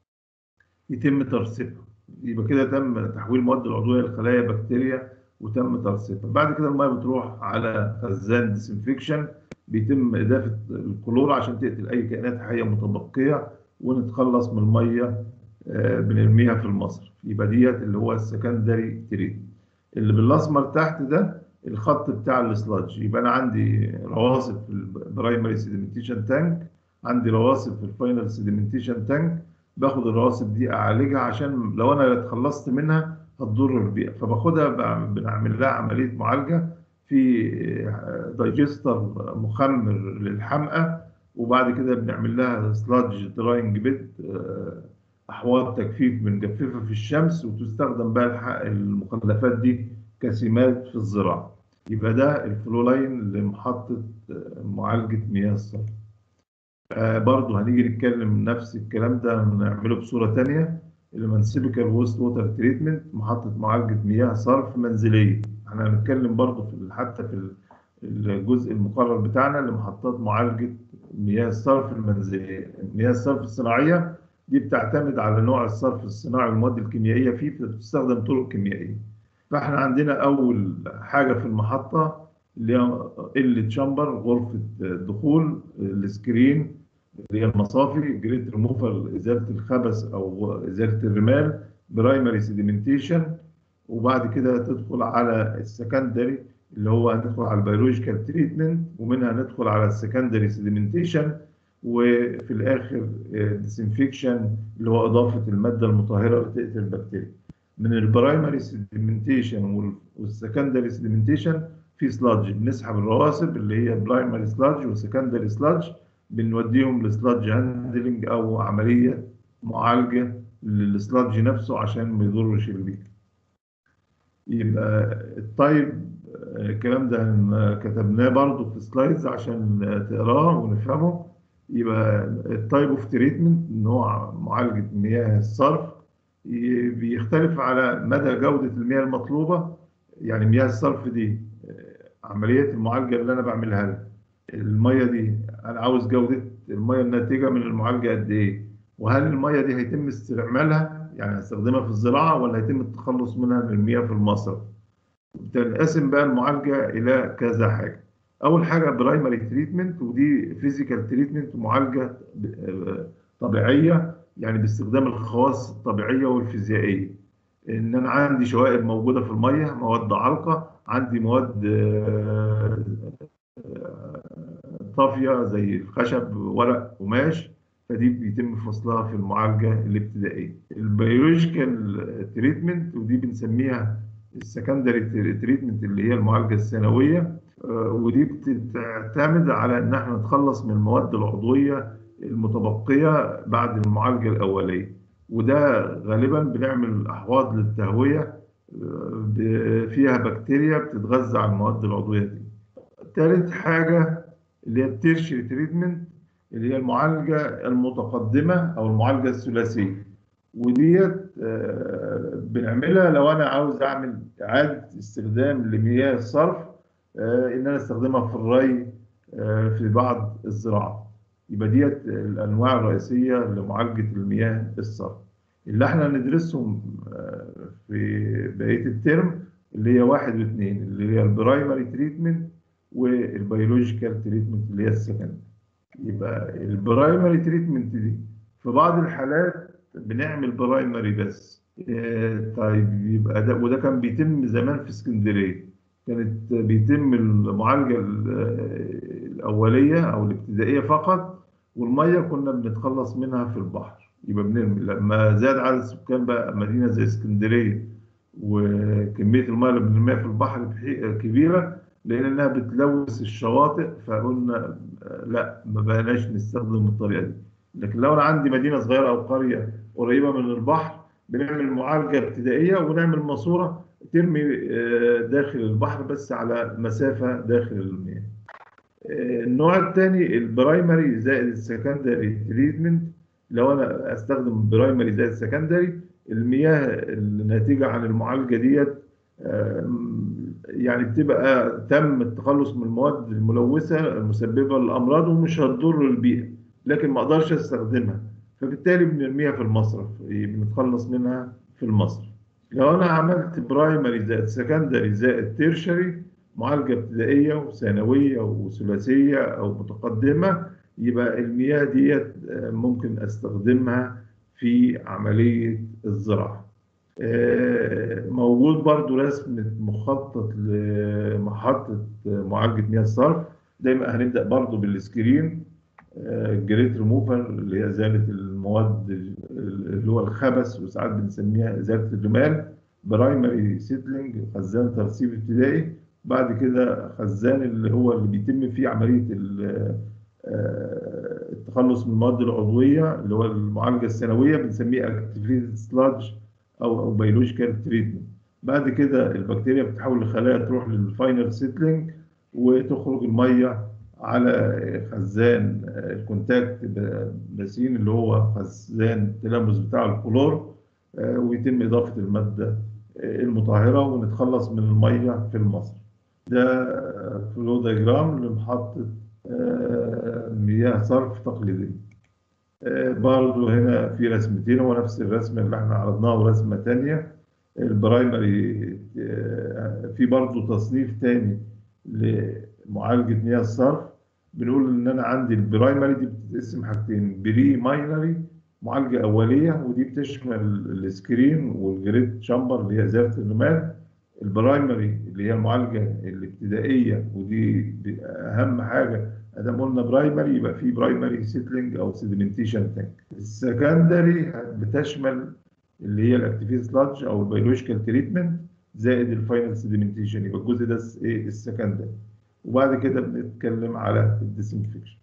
يتم ترسيبها يبقى كده تم تحويل المواد العضويه لخلايا بكتيريا وتم ترسيبها بعد كده الميه بتروح على خزان ديسنفكشن بيتم اضافه الكلور عشان تقتل اي كائنات حيه متبقيه ونتخلص من الميه آه، بنرميها في المصرف يبقى ديت اللي هو السكندري تريت اللي بالاسمر تحت ده الخط بتاع السلادج يبقى انا عندي رواسب في البرايمري سيديمنتيشن تانك عندي رواسب في الفاينل سيديمنتيشن تانك باخد الرواسب دي اعالجها عشان لو انا اتخلصت منها هتضر البيئه فباخدها بع- بنعمل لها عمليه معالجه في دايجستر مخمر للحمقى وبعد كده بنعمل لها سلادج دراينج بيد احواض تجفيف بنجففها في الشمس وتستخدم بقى الح- المخلفات دي كسمات في الزراعه يبقى ده الفلو لاين لمحطه آه، معالجه مياه الصرف آه برضه هنيجي نتكلم نفس الكلام ده نعمله بصورة تانية المنسيبيكال ووست ووتر تريتمنت محطة معالجة مياه صرف منزلية احنا هنتكلم برضه في ال- حتى في ال- الجزء المقرر بتاعنا لمحطات معالجة مياه الصرف المنزلية مياه الصرف الصناعية دي بتعتمد على نوع الصرف الصناعي والمواد الكيميائية فيه بتستخدم طرق كيميائية فاحنا عندنا أول حاجة في المحطة اللي هي ال تشامبر غرفة دخول السكرين اللي هي المصافي جريت ريموفال ازاله الخبث او ازاله الرمال برايمري سيديمنتيشن وبعد كده تدخل على السكندري اللي هو هندخل على البيولوجيكال تريتمنت ومنها ندخل على السكندري سيديمنتيشن وفي الاخر ديسنفكشن اللي هو اضافه الماده المطهره اللي تقتل البكتيريا من البرايمري سيديمنتيشن والسكندري سيديمنتيشن في سلادج بنسحب الرواسب اللي هي برايمري سلادج وسكندري سلادج بنوديهم لسلادج هاندلنج او عمليه معالجه للسلادج نفسه عشان ما يضرش البيئه. يبقى الطيب آه، الكلام ده هن- كتبناه برضو في سلايدز عشان آه، تقراه ونفهمه يبقى التايب اوف تريتمنت نوع معالجه مياه الصرف ي- بيختلف على مدى جوده المياه المطلوبه يعني مياه الصرف دي آه، عمليه المعالجه اللي انا بعملها لها الميه دي انا عاوز جوده الميه الناتجه من المعالجه قد ايه وهل الميه دي هيتم استعمالها يعني هستخدمها في الزراعه ولا هيتم التخلص منها للمياه في المصرف بتنقسم بقى المعالجه الى كذا حاجه اول حاجه برايمري تريتمنت ودي فيزيكال تريتمنت معالجه ب- طبيعيه يعني باستخدام الخواص الطبيعيه والفيزيائيه ان انا عندي شوائب موجوده في الميه مواد عالقه عندي مواد آه، طافيه زي الخشب ورق قماش فدي بيتم فصلها في المعالجه الابتدائيه البيولوجيكال تريتمنت ودي بنسميها السكندري تريتمنت اللي هي المعالجه الثانويه آه، ودي بتعتمد على ان احنا نتخلص من المواد العضويه المتبقيه بعد المعالجه الاوليه وده غالبا بنعمل احواض للتهويه آه، ب- فيها بكتيريا بتتغذى على المواد العضويه دي ثالث حاجه اللي هي التيرشري تريتمنت اللي هي المعالجه المتقدمه او المعالجه الثلاثيه وديت آه، بنعملها لو انا عاوز اعمل اعاده استخدام لمياه الصرف آه، ان انا استخدمها في الري آه، في بعض الزراعات يبقى ديت الانواع الرئيسيه لمعالجه المياه الصرف اللي احنا هندرسهم آه، في بقيه الترم اللي هي واحد واثنين اللي هي البرايمري تريتمنت والبيولوجيكال تريتمنت اللي هي السكند يبقى البرايمري تريتمنت دي في بعض الحالات بنعمل برايمري بس آه، طيب يبقى ده وده كان بيتم زمان في اسكندريه كانت بيتم المعالجه ال- الاوليه او الابتدائيه فقط والميه كنا بنتخلص منها في البحر يبقى بنرمي لما زاد عدد السكان بقى مدينه زي اسكندريه وكميه الميه اللي بنرميها في البحر بحي- كبيره لان انها بتلوث الشواطئ فقلنا آه، لا ما بقناش نستخدم الطريقه دي لكن لو انا عندي مدينه صغيره او قريه قريبه من البحر بنعمل معالجه ابتدائيه ونعمل ماسوره ترمي آه، داخل البحر بس على مسافه داخل المياه. آه، النوع الثاني البرايمري زائد السكندري تريتمنت لو انا استخدم برايمري زائد السكندري المياه الناتجه عن المعالجه ديت آم، يعني بتبقى تم التخلص من المواد الملوثه المسببه للامراض ومش هتضر البيئه لكن ما اقدرش استخدمها فبالتالي بنرميها في المصرف بنتخلص منها في المصرف لو انا عملت برايمري زائد سكندري زائد تيرشري معالجه ابتدائيه وثانويه وثلاثيه او متقدمه يبقى المياه ديت آه، ممكن استخدمها في عمليه الزراعه. آه، موجود برضو رسم مخطط لمحطه معالجه مياه الصرف دايما هنبدا برضو بالسكرين جريت ريموفر اللي هي ازاله المواد اللي هو الخبث وساعات بنسميها ازاله الرمال برايمري سيتلينج خزان ترسيب ابتدائي بعد كده خزان اللي هو اللي بيتم فيه عمليه ال- آه، التخلص من المواد العضويه اللي هو المعالجه السنويه بنسميه اكتيفيتد سلاج او او بيولوجيكال تريتمنت بعد كده البكتيريا بتتحول لخلايا تروح للفاينل سيتلينج وتخرج الميه على خزان الكونتاكت باسين اللي هو خزان التلامس بتاع الكلور آه، ويتم إضافة المادة آه، المطهرة ونتخلص من المية في المصر ده فلو دياجرام لمحطة آه، مياه صرف تقليدية آه، برضو هنا في رسمتين هو نفس الرسمة اللي احنا عرضناها ورسمة تانية البرايمري آه، في برضو تصنيف تاني لمعالجة مياه الصرف بنقول ان انا عندي البرايمري دي بتتقسم حاجتين بري ماينري معالجة أولية ودي بتشمل السكرين والجريد شامبر اللي هي إزالة الرمال البرايمري اللي هي المعالجة الابتدائية ودي ب- أهم حاجة ادام قلنا برايمري يبقى في برايمري سيتلينج أو سيدمنتيشن تانك السكندري بتشمل اللي هي الاكتيفيت سلادج أو البيولوجيكال تريتمنت زائد الفاينل سيدمنتيشن يبقى الجزء ده س- ايه السكندري وبعد كده بنتكلم على الديسنفكشن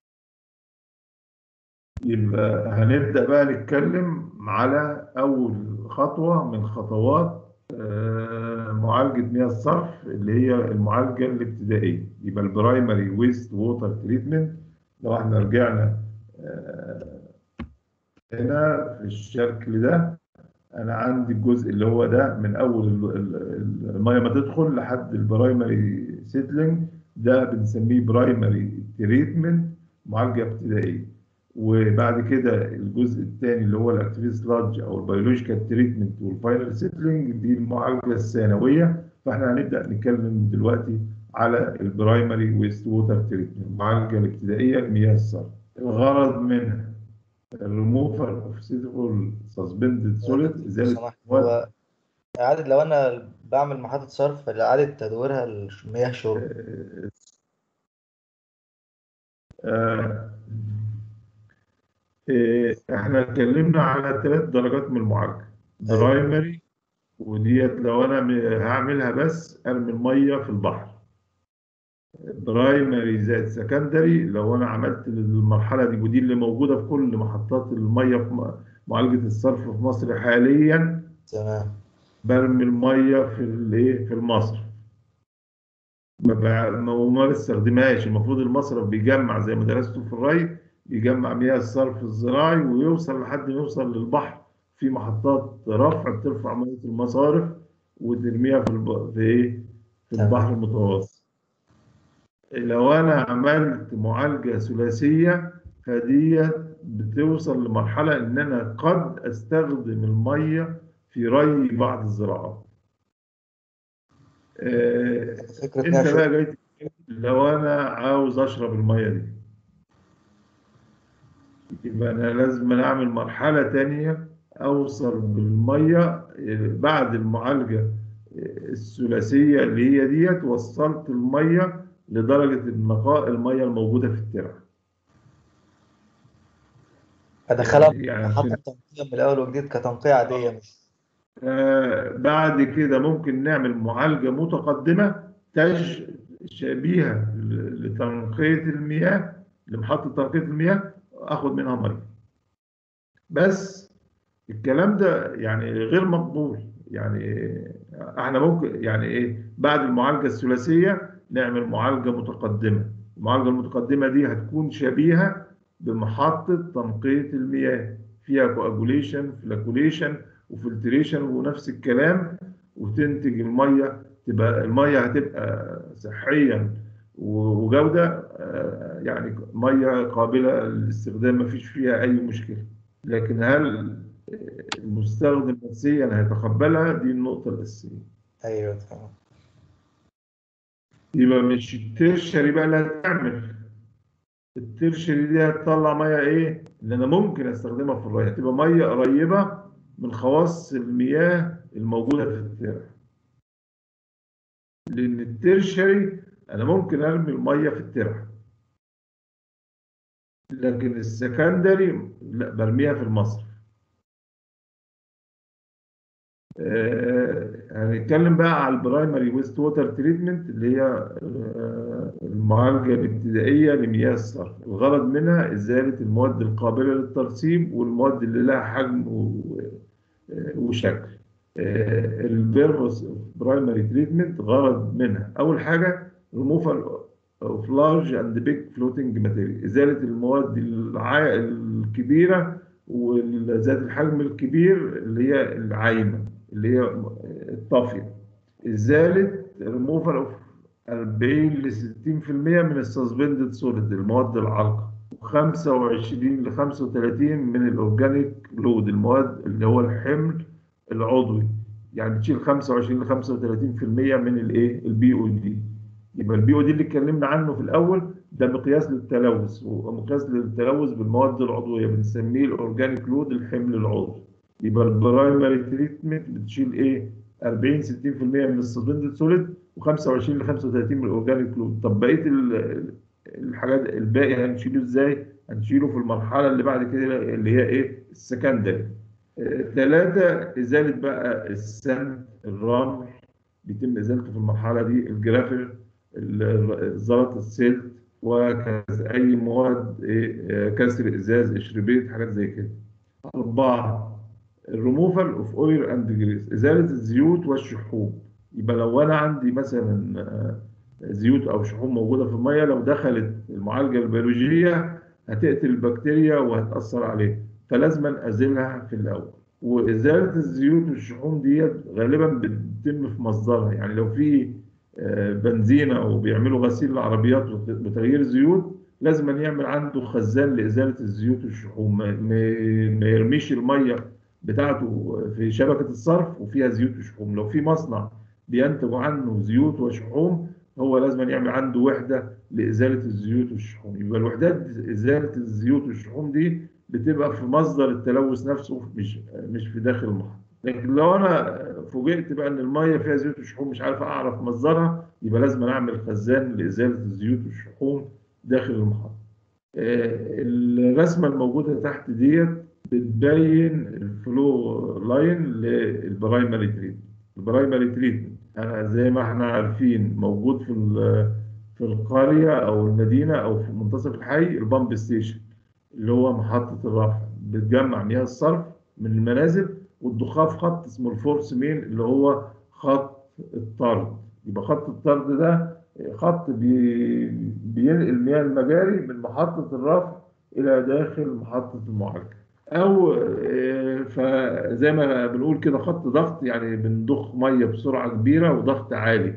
يبقى هنبدأ بقى نتكلم على أول خطوة من خطوات آه، معالجة مياه الصرف اللي هي المعالجة الابتدائية يبقى البرايمري ويست ووتر تريتمنت لو احنا رجعنا آه، هنا في الشكل ده أنا عندي الجزء اللي هو ده من أول ال- ال- المية ما تدخل لحد البرايمري سيتلينج ده بنسميه برايمري تريتمنت معالجة ابتدائية وبعد كده الجزء الثاني اللي هو الاكتيفيت سلاج او البيولوجيكال تريتمنت والفاينل سيتلينج دي المعالجه الثانويه فاحنا هنبدا نتكلم دلوقتي على البرايمري ويست ووتر تريتمنت المعالجه الابتدائيه لمياه الصرف الغرض منها الريموفر اوف سيتفول سسبندد سوليد لو ازاله سمحت المواد هو إعادة لو أنا بعمل محطة صرف لإعادة تدويرها لمياه شرب آه، آه، آه، احنا اتكلمنا على ثلاث درجات من المعالجه أيوة برايمري وديت لو انا م- هعملها بس ارمي الميه في البحر برايمري زائد سكندري لو انا عملت المرحله دي ودي اللي موجوده في كل محطات الميه في م- معالجه الصرف في مصر حاليا تمام برمي الميه في الايه في المصرف ما ب- ما ما بستخدمهاش المفروض المصرف بيجمع زي ما درسته في الري بيجمع مياه الصرف الزراعي ويوصل لحد ما يوصل للبحر في محطات رفع بترفع ميه المصارف وترميها في الب... في ايه في تمام. البحر المتوسط لو انا عملت معالجه ثلاثيه فدي بتوصل لمرحله ان انا قد استخدم الميه في ري بعض الزراعات آه، فكرة انت نشر بقى جاي تتكلم لو انا عاوز اشرب الميه دي يبقى انا لازم اعمل مرحله تانية اوصل بالميه آه، بعد المعالجه آه، الثلاثيه اللي هي ديت وصلت الميه لدرجه النقاء الميه الموجوده في الترع ادخلها يعني محطة تنقية من الاول وجديد كتنقية عادية مش آه، بعد كده ممكن نعمل معالجة متقدمة تج شبيهة ل- لتنقية المياه لمحطة تنقية المياه اخد منها ميه بس الكلام ده يعني غير مقبول يعني احنا ممكن يعني ايه بعد المعالجة الثلاثية نعمل معالجة متقدمة المعالجة المتقدمة دي هتكون شبيهة بمحطة تنقية المياه فيها كواجوليشن فلاكوليشن وفلتريشن ونفس الكلام وتنتج الميه تبقى الميه هتبقى صحيا وجوده آه، يعني ميه قابله للاستخدام ما فيش فيها اي مشكله لكن هل المستخدم نفسيا هيتقبلها دي النقطه الاساسيه ايوه تمام يبقى مش الترشري بقى اللي هتعمل الترشري دي هتطلع ميه ايه اللي انا ممكن استخدمها في الري هتبقى ميه قريبه من خواص المياه الموجوده في الترع لان الترشري انا ممكن ارمي الميه في الترع لكن السكندري لا برميها في المصرف آه، هنتكلم بقى على البرايمري ويست ووتر تريتمنت اللي هي آه، المعالجه الابتدائيه لمياه الصرف الغرض منها ازاله المواد القابله للترسيب والمواد اللي لها حجم و- آه، وشكل البيربوس برايمري تريتمنت غرض منها اول حاجه ريموفال اوف لارج اند بيج فلوتنج ماتيريال ازاله المواد الع- الكبيره وذات الحجم الكبير اللي هي العايمه اللي هي الطافيه ازاله ريموفال اوف 40 ل 60% من السسبندد سوليد المواد العالقه و25 ل 35 من الاورجانيك لود المواد اللي هو الحمل العضوي يعني تشيل 25 ل 35% من الايه البي او دي يبقى البي او دي اللي اتكلمنا عنه في الاول ده مقياس للتلوث ومقياس للتلوث بالمواد العضويه بنسميه الاورجانيك لود الحمل العضوي يبقى البرايمري تريتمنت بتشيل ايه 40 60% من السسبندد سوليد و25 ل 35 من الاورجانيك لود طب بقيه ال- الحاجات الباقي هنشيله ازاي هنشيله في المرحله اللي بعد كده اللي هي ايه السكندري ثلاثة إزالة بقى السمن الرمل بيتم إزالته في المرحلة دي الجرافل ال- زلط السلت وكذا أي مواد إيه، آه، كسر إزاز إشربيت حاجات زي كده أربعة الريموفال اوف اويل اند جريس ازاله الزيوت والشحوم يبقى لو انا عندي مثلا آه، زيوت او شحوم موجوده في الميه لو دخلت المعالجه البيولوجيه هتقتل البكتيريا وهتاثر عليها فلازم ازيلها في الاول وازاله الزيوت والشحوم ديت غالبا بتتم في مصدرها يعني لو في آه، بنزينه وبيعملوا غسيل العربيات وت- وتغيير زيوت لازم أن يعمل عنده خزان لازاله الزيوت والشحوم ما ما- ما يرميش الميه بتاعته في شبكه الصرف وفيها زيوت وشحوم لو في مصنع بينتج عنه زيوت وشحوم هو لازم أن يعمل عنده وحده لازاله الزيوت والشحوم يبقى الوحدات ازاله الزيوت والشحوم دي بتبقى في مصدر التلوث نفسه مش مش في داخل المحطه لكن لو انا فوجئت بقى ان الميه فيها زيوت وشحوم مش عارف اعرف مصدرها يبقى لازم اعمل خزان لازاله الزيوت والشحوم داخل المحطه آه، الرسمه الموجوده تحت ديت بتبين الفلو لاين للبرايمري تريتمنت البرايمري تريتمنت انا زي ما احنا عارفين موجود في ال- في القريه او المدينه او في منتصف الحي البامب ستيشن اللي هو محطه الرفع بتجمع مياه الصرف من المنازل وتضخها في خط اسمه الفورس مين اللي هو خط الطرد يبقى خط الطرد ده خط بي بينقل مياه المجاري من محطه الرفع الى داخل محطه المعالجه او آه، فزي ما بنقول كده خط ضغط يعني بنضخ ميه بسرعه كبيره وضغط عالي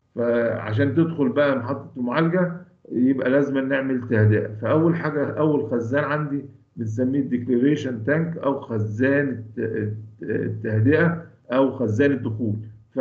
فعشان تدخل بقى محطه المعالجه يبقى لازم نعمل تهدئه فاول حاجه اول خزان عندي بنسميه الديكليريشن تانك او خزان الت- التهدئه او خزان الدخول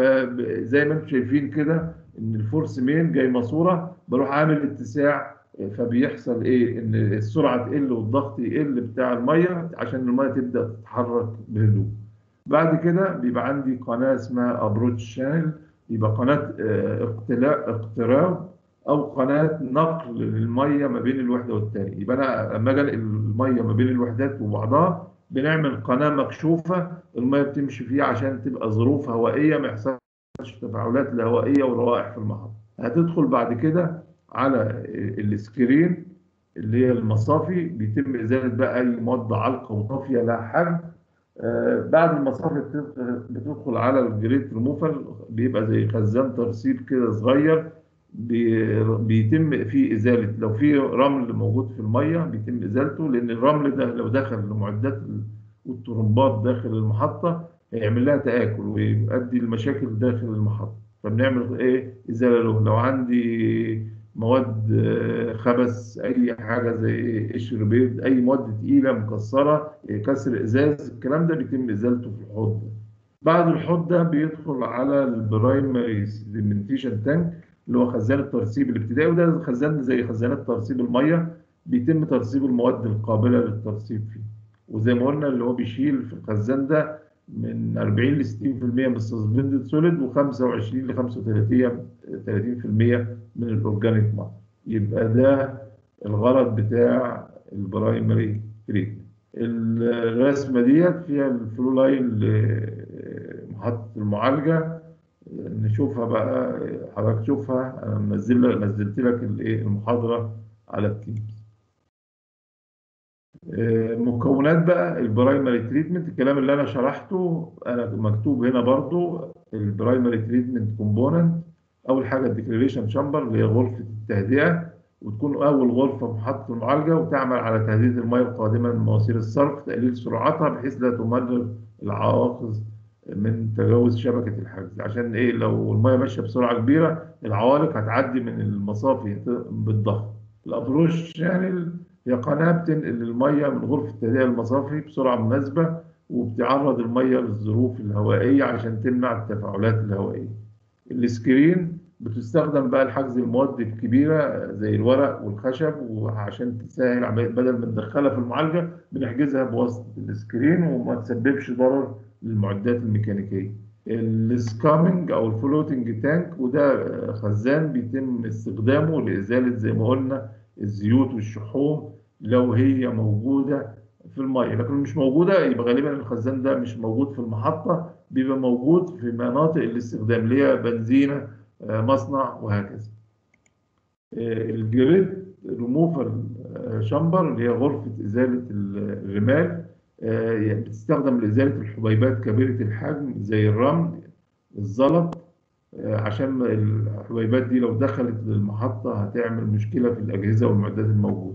فزي ما انتم شايفين كده ان الفورس مين جاي ماسوره بروح عامل اتساع فبيحصل ايه ان السرعه تقل والضغط يقل بتاع الميه عشان الميه تبدا تتحرك بهدوء بعد كده بيبقى عندي قناه اسمها ابروتش شانل يبقى قناه آه، اقتلاء اقتراب او قناه نقل للميه ما بين الوحده والتانيه يبقى انا لما اجي انقل الميه ما بين الوحدات وبعضها بنعمل قناه مكشوفه الميه بتمشي فيها عشان تبقى ظروف هوائيه ما يحصلش تفاعلات لا هوائيه وروائح في المحطه هتدخل بعد كده على السكرين اللي هي المصافي بيتم ازاله بقى اي مواد علقه وطافيه لها حجم آه، بعد المصافي بتدخل- بتدخل على الجريت ريموفر بيبقى زي خزان ترسيب كده صغير بي- بيتم فيه ازاله لو في رمل موجود في الميه بيتم ازالته لان الرمل ده لو دخل لمعدات ال- والطرمبات داخل المحطه هيعمل لها تآكل ويؤدي لمشاكل داخل المحطه فبنعمل ايه ازاله له لو عندي مواد آه، خبث اي حاجه زي قشر بيض اي مواد تقيله مكسره آه، كسر ازاز الكلام ده بيتم ازالته في الحوض ده بعد الحوض ده بيدخل على البرايمري سيدمنتيشن تانك اللي هو خزان الترسيب الابتدائي وده خزان زي خزانات ترسيب الميه بيتم ترسيب المواد القابله للترسيب فيه وزي ما قلنا اللي هو بيشيل في الخزان ده من 40 ل 60% من السسبندد سوليد و25 ل 35 30% من الاورجانيك ماتر يبقى ده الغرض بتاع البرايمري تريتمنت الرسمه ديت فيها الفلو لاين لمحطه المعالجه نشوفها بقى حضرتك تشوفها انا منزل نزلت لك الايه المحاضره على التيمز آه، مكونات بقى البرايمري تريتمنت الكلام اللي انا شرحته انا مكتوب هنا برضو البرايمري تريتمنت كومبوننت اول حاجه الديكليريشن شامبر اللي هي غرفه التهدئه وتكون اول غرفه في محطه المعالجه وتعمل على تهدئه المياه القادمه من مواسير الصرف تقليل سرعتها بحيث لا تمرر العواقب من تجاوز شبكه الحجز عشان ايه لو المياه ماشيه بسرعه كبيره العوالق هتعدي من المصافي بالضغط الابروش شانل هي قناه بتنقل الميه من غرفه تهدئه المصافي بسرعه مناسبه وبتعرض الميه للظروف الهوائيه عشان تمنع التفاعلات الهوائيه السكرين بتستخدم بقى لحجز المواد الكبيره زي الورق والخشب وعشان تسهل عمليه بدل ما ندخلها في المعالجه بنحجزها بواسطه السكرين وما تسببش ضرر للمعدات الميكانيكيه السكامنج او الفلوتنج تانك وده خزان بيتم استخدامه لازاله زي ما قلنا الزيوت والشحوم لو هي موجوده في الميه لكن مش موجوده يبقى غالبا الخزان ده مش موجود في المحطه بيبقى موجود في مناطق الاستخدام اللي هي بنزينه آه، مصنع وهكذا آه، الجريد ريموفر شامبر اللي هي غرفه ازاله الرمال آه، يعني بتستخدم لازاله الحبيبات كبيره الحجم زي الرمل الزلط آه، عشان الحبيبات دي لو دخلت للمحطه هتعمل مشكله في الاجهزه والمعدات الموجوده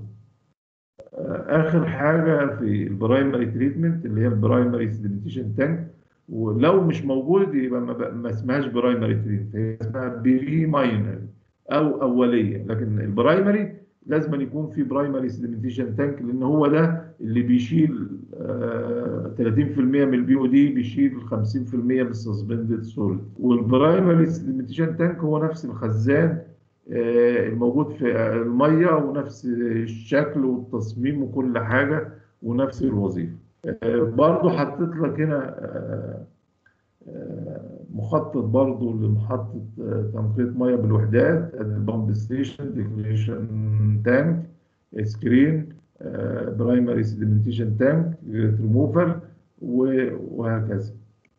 اخر حاجه في البرايمري تريتمنت اللي هي البرايمري سيدمنتيشن تانك ولو مش موجود يبقى ما, بق- ما اسمهاش برايمري تريتمنت هي اسمها بري ماينر او اوليه لكن البرايمري لازم أن يكون في برايمري سيدمنتيشن تانك لان هو ده اللي بيشيل آه، 30% من البي او دي بيشيل 50% من السسبندد سوليد والبرايمري سيدمنتيشن تانك هو نفس الخزان آه، الموجود في الميه ونفس الشكل والتصميم وكل حاجه ونفس الوظيفه آه، برضو حطيت لك هنا آه، آه، مخطط برضو لمحطة آه، تنقية مياه بالوحدات البامب ستيشن ديكليشن تانك سكرين برايمري سيدمنتيشن تانك ريموفر وهكذا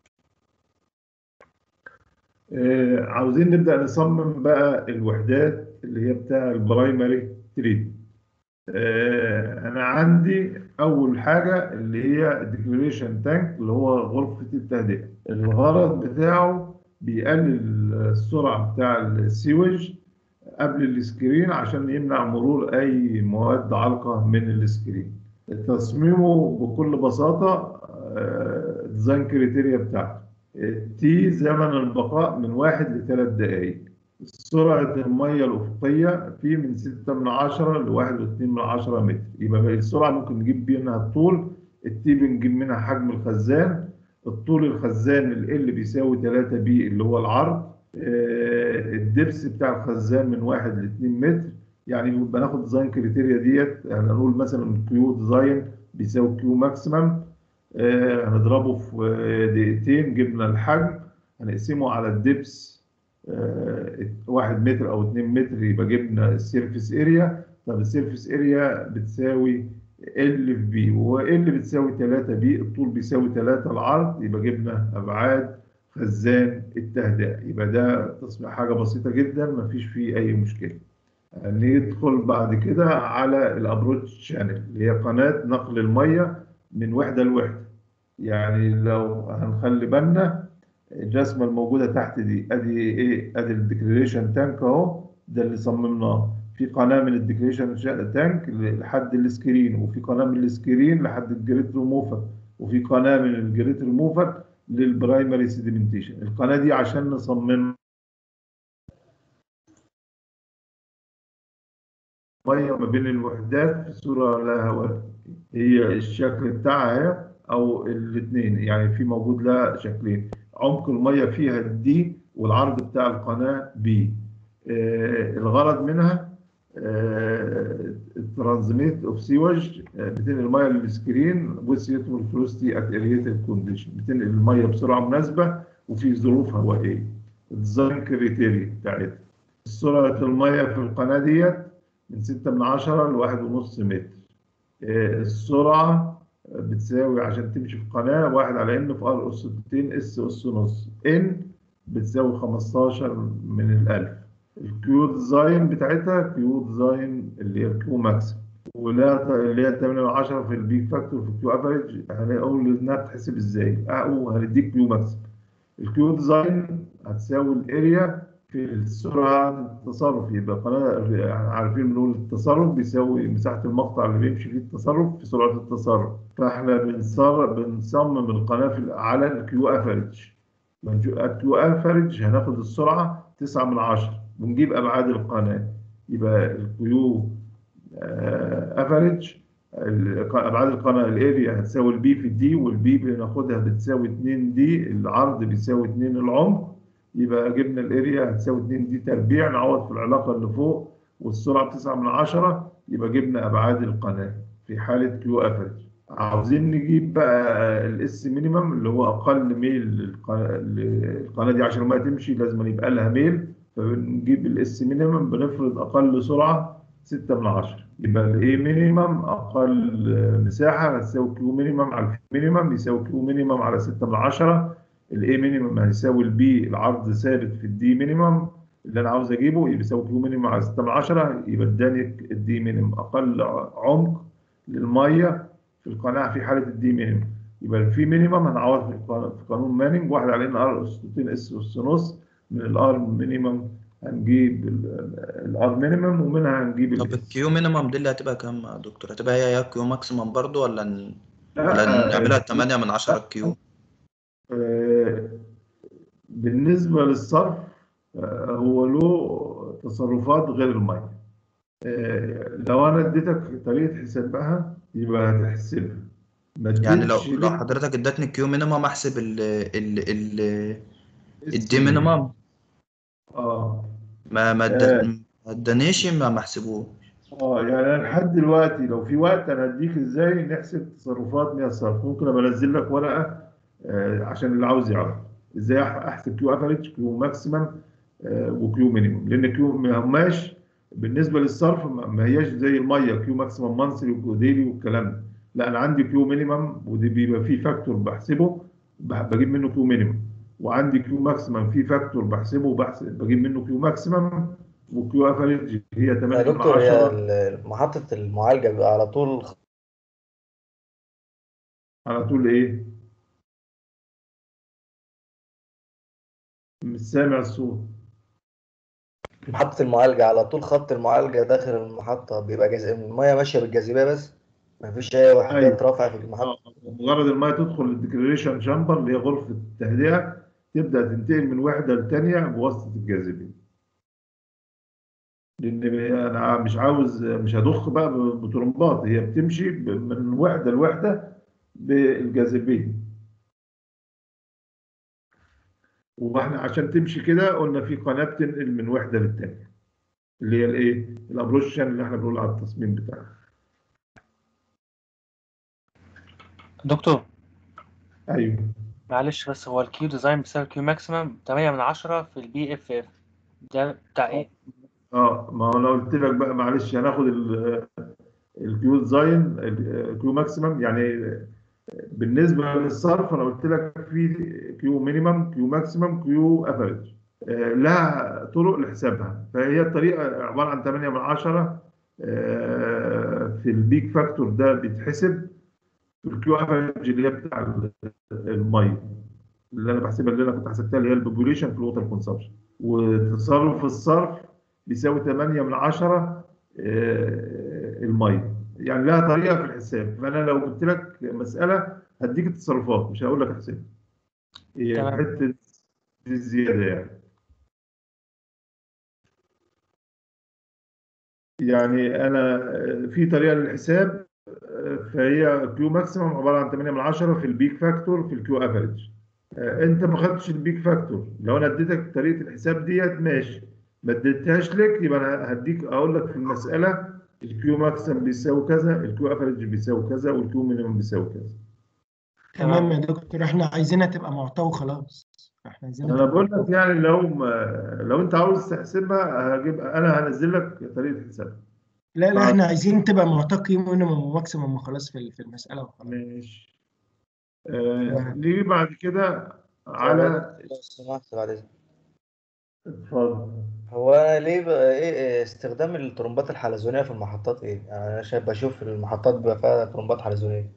آه، عاوزين نبدأ نصمم بقى الوحدات اللي هي بتاع البرايمري تريد انا عندي اول حاجه اللي هي الديكليريشن تانك اللي هو غرفه التهدئه الغرض بتاعه بيقلل السرعه بتاع السيوج قبل السكرين عشان يمنع مرور اي مواد علقه من السكرين تصميمه بكل بساطة ديزاين كريتيريا بتاعته تي زمن البقاء من واحد لثلاث دقايق سرعة المية الأفقية فيه من ستة من عشرة لواحد واتنين من عشرة متر يبقى السرعة ممكن نجيب منها الطول التي بنجيب منها حجم الخزان الطول الخزان ال بيساوي 3 بي اللي هو العرض الدبس بتاع الخزان من 1 ل 2 متر يعني بناخد ديزاين كريتيريا ديت يعني هنقول مثلا الكيو ديزاين بيساوي كيو ماكسيمم هنضربه في دقيقتين جبنا الحجم هنقسمه على الدبس واحد متر او 2 متر يبقى جبنا السيرفيس اريا طب السيرفيس اريا بتساوي ال في بي وال بتساوي 3 بي الطول بيساوي 3 العرض يبقى جبنا ابعاد خزان التهدئه يبقى ده تصميم حاجه بسيطه جدا ما فيش فيه اي مشكله ندخل بعد كده على الابروتش شانل اللي هي قناه نقل الميه من وحده لوحده يعني لو هنخلي بالنا الرسمه الموجوده تحت دي ادي ايه ادي الديكليريشن تانك اهو ده اللي صممناه في قناه من الديكليريشن تانك لحد السكرين وفي قناه من السكرين لحد الجريت ريموفر وفي قناه من الجريت ريموفر للبرايمري سيديمنتيشن القناه دي عشان نصمم ميه ما بين الوحدات في صوره لا هواء هي الشكل بتاعها او الاثنين يعني في موجود لها شكلين عمق الميه فيها دي والعرض بتاع القناه بي آه الغرض منها الترانزميت اوف سيوج بتنقل الميه للسكرين وسيوتبل فلوستي ات اريتد كونديشن بتنقل الميه بسرعه مناسبه وفي ظروف هوائيه الديزاين كريتيريا بتاعتها سرعه الميه في القناه ديت من 6 من 10 ل 1.5 متر السرعه بتساوي عشان تمشي في قناه 1 على ان في ار اس 2 اس اس نص ان بتساوي 15 من الالف الكيو ديزاين بتاعتها كيو ديزاين اللي هي الكيو ماكس ولا اللي هي 8 من 10 في البيك فاكتور في الكيو افريج هنقول انها بتحسب ازاي او هنديك كيو ماكس الكيو ديزاين هتساوي الاريا في السرعه التصرف يبقى قناه يعني عارفين بنقول التصرف بيساوي مساحه المقطع اللي بيمشي فيه التصرف في سرعه التصرف فاحنا بنصمم القناه في على الكيو افريج الكيو افريج هناخد السرعه 9 من 10 ونجيب ابعاد القناه يبقى الكيو افريج ابعاد القناه الاريا هتساوي البي في الدي والبي بناخدها بتساوي 2 دي العرض بيساوي 2 العمق يبقى جبنا الاريا هتساوي 2 دي تربيع نعوض في العلاقه اللي فوق والسرعه 9 من 10 يبقى جبنا ابعاد القناه في حاله كيو افريج عاوزين نجيب بقى الاس مينيمم اللي هو اقل ميل القناه دي عشان ما تمشي لازم يبقى لها ميل فبنجيب الاس مينيمم بنفرض اقل سرعه 6 من 10 يبقى الاي مينيمم اقل مساحه هتساوي كيو مينيمم على مينيمم يساوي كيو مينيمم على 6 من 10 الاي مينيمم هيساوي البي العرض ثابت في الدي مينيمم اللي انا عاوز اجيبه يبقى يساوي كيو مينيمم على 6 من 10 يبقى اداني الدي مينيمم اقل عمق للميه في القناه في حاله الدي مينيمم يبقى الفي مينيمم هنعوض في قانون مانينج 1 على ان ار اس 2 اس اس نص من الار مينيمم هنجيب الار مينيمم ومنها هنجيب طب الكيو مينيمم دي اللي هتبقى كام يا دكتور؟ هتبقى هي يا كيو ماكسيمم برضو ولا ن... ولا نعملها 8 من 10 كيو؟ بالنسبة للصرف هو له تصرفات غير المية لو أنا اديتك طريقة حسابها يبقى هتحسبها يعني لو لو حضرتك ادتني الكيو مينيمم احسب ال ال ال الدي مينيمم اه ما ما اد- ما ادانيش ما محسبوش اه يعني أنا لحد دلوقتي لو في وقت انا هديك ازاي نحسب تصرفات مياه الصرف ممكن ابقى انزل لك ورقه آه عشان اللي عاوز يعرف ازاي أح- احسب كيو افريج كيو ماكسيمم آه وكيو مينيمم لان كيو ما هماش بالنسبه للصرف ما ما هياش زي الميه كيو ماكسيمم مانثلي وكيو ديلي والكلام ده لا انا عندي كيو مينيمم ودي بيبقى فيه فاكتور بحسبه بح- بجيب منه كيو مينيمم وعندي كيو ماكسيمم فيه فاكتور بحسبه وبحسب بجيب منه كيو ماكسيمم وكيو افريج هي 8 يا من دكتور هي 10 ال- محطة المعالجة بيبقى على طول على طول ايه مش سامع الصوت محطة المعالجة على طول خط المعالجة داخل المحطة بيبقى جاز... المية ماشية بالجاذبية بس مفيش اي وحدات أيوة. رفع في المحطة آه، مجرد الميه تدخل الديكلاريشن شامبر اللي هي غرفه التهدئه تبدا تنتقل من وحده لثانيه بواسطه الجاذبيه لان انا مش عاوز مش هضخ بقى بطرمبات هي بتمشي ب- من وحده لوحده بالجاذبيه واحنا عشان تمشي كده قلنا في قناه بتنقل من وحده للتانيه اللي هي الايه الابروشن اللي احنا بنقول على التصميم بتاعها دكتور ايوه معلش بس هو الكيو ديزاين بيساوي كيو ماكسيمم 8 من 10 في البي اف اف ده بتاع ايه؟ اه ما هو انا قلت لك بقى معلش هناخد ال- الكيو ديزاين الكيو ماكسيمم يعني بالنسبه للصرف انا قلت لك في كيو مينيمم كيو ماكسيمم كيو افريج لها طرق لحسابها فهي الطريقه عباره عن 8 من 10 آه، في البيك فاكتور ده بيتحسب في الكيو افريج اللي هي بتاع ال- الميه اللي انا بحسبها اللي انا كنت حسبتها اللي هي البوبوليشن في الووتر كونسبشن وتصرف الصرف بيساوي 8 من 10 آه، الميه يعني لها طريقه في الحساب فانا لو قلت لك مساله هديك التصرفات مش هقول لك احسب هي تمام. حته دي زياده يعني يعني انا آه، في طريقه للحساب آه، فهي كيو ماكسيمم عباره عن 8 من 10 في البيك فاكتور في الكيو افريج آه، انت ما خدتش البيك فاكتور لو انا اديتك طريقه الحساب ديت ماشي ما اديتهاش لك يبقى انا هديك اقول لك في المساله الكيو ماكسيمم بيساوي كذا الكيو افريج بيساوي كذا والكيو مينيمم بيساوي كذا تمام يا دكتور احنا عايزينها تبقى معطى وخلاص احنا عايزينها انا تبقى بقول لك يعني لو ما لو انت عاوز تحسبها هجيب انا هنزل لك طريقه حساب لا لا آه. احنا عايزين تبقى معطى قيمة مينيمم وماكسيمم وخلاص في في المسألة وخلاص ماشي آه تمام. نيجي بعد كده على لو سمحت بعد إذنك. اتفضل هو أنا ليه بقى ايه إيه استخدام الترمبات الحلزونية في المحطات ايه؟ يعني انا شايف بشوف المحطات بيبقى فيها ترمبات حلزونية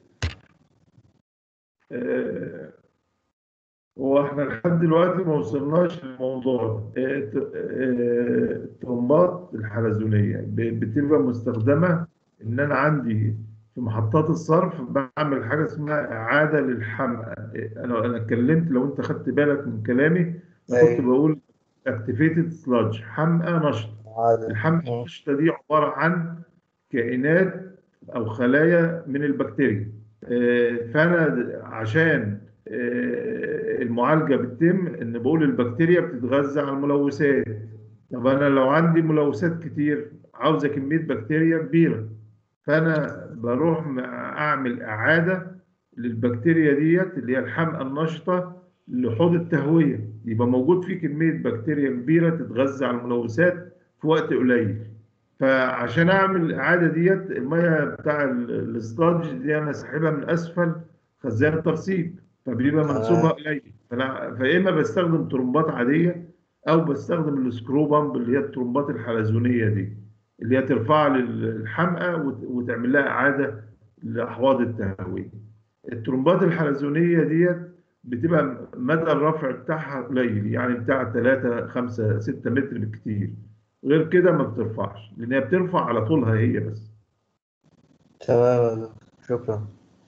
آه، هو احنا لحد دلوقتي ما وصلناش للموضوع ده. آه، ت- آه، الترمبات الحلزونيه ب- بتبقى مستخدمه ان انا عندي في محطات الصرف بعمل حاجه اسمها اعاده للحمقى آه، انا انا اتكلمت لو انت خدت بالك من كلامي انا كنت أيوة. بقول اكتيفيتد سلاج حمقى نشط عادي الحمقى مم. النشطه دي عباره عن كائنات او خلايا من البكتيريا آه، فانا عشان آه، المعالجه بتتم ان بقول البكتيريا بتتغذى على الملوثات طب انا لو عندي ملوثات كتير عاوزه كميه بكتيريا كبيره فانا بروح مع- اعمل اعاده للبكتيريا ديت اللي هي الحمقى النشطه لحوض التهويه يبقى موجود فيه كميه بكتيريا كبيره تتغذى على الملوثات في وقت قليل فعشان اعمل الاعاده ديت الميه بتاع ال- الاستاج دي انا ساحبها من اسفل خزان الترسيب فبيبقى تمام. منسوبها قليل فانا فاما بستخدم ترمبات عاديه او بستخدم السكرو بامب اللي هي الترمبات الحلزونيه دي اللي هي ترفع لي الحمقى وت- وتعمل لها اعاده لاحواض التهويه الترمبات الحلزونيه ديت بتبقى مدى الرفع بتاعها قليل يعني بتاع 3 5 6 متر بالكتير غير كده ما بترفعش لان هي بترفع على طولها هي بس تمام يا دكتور. شكرا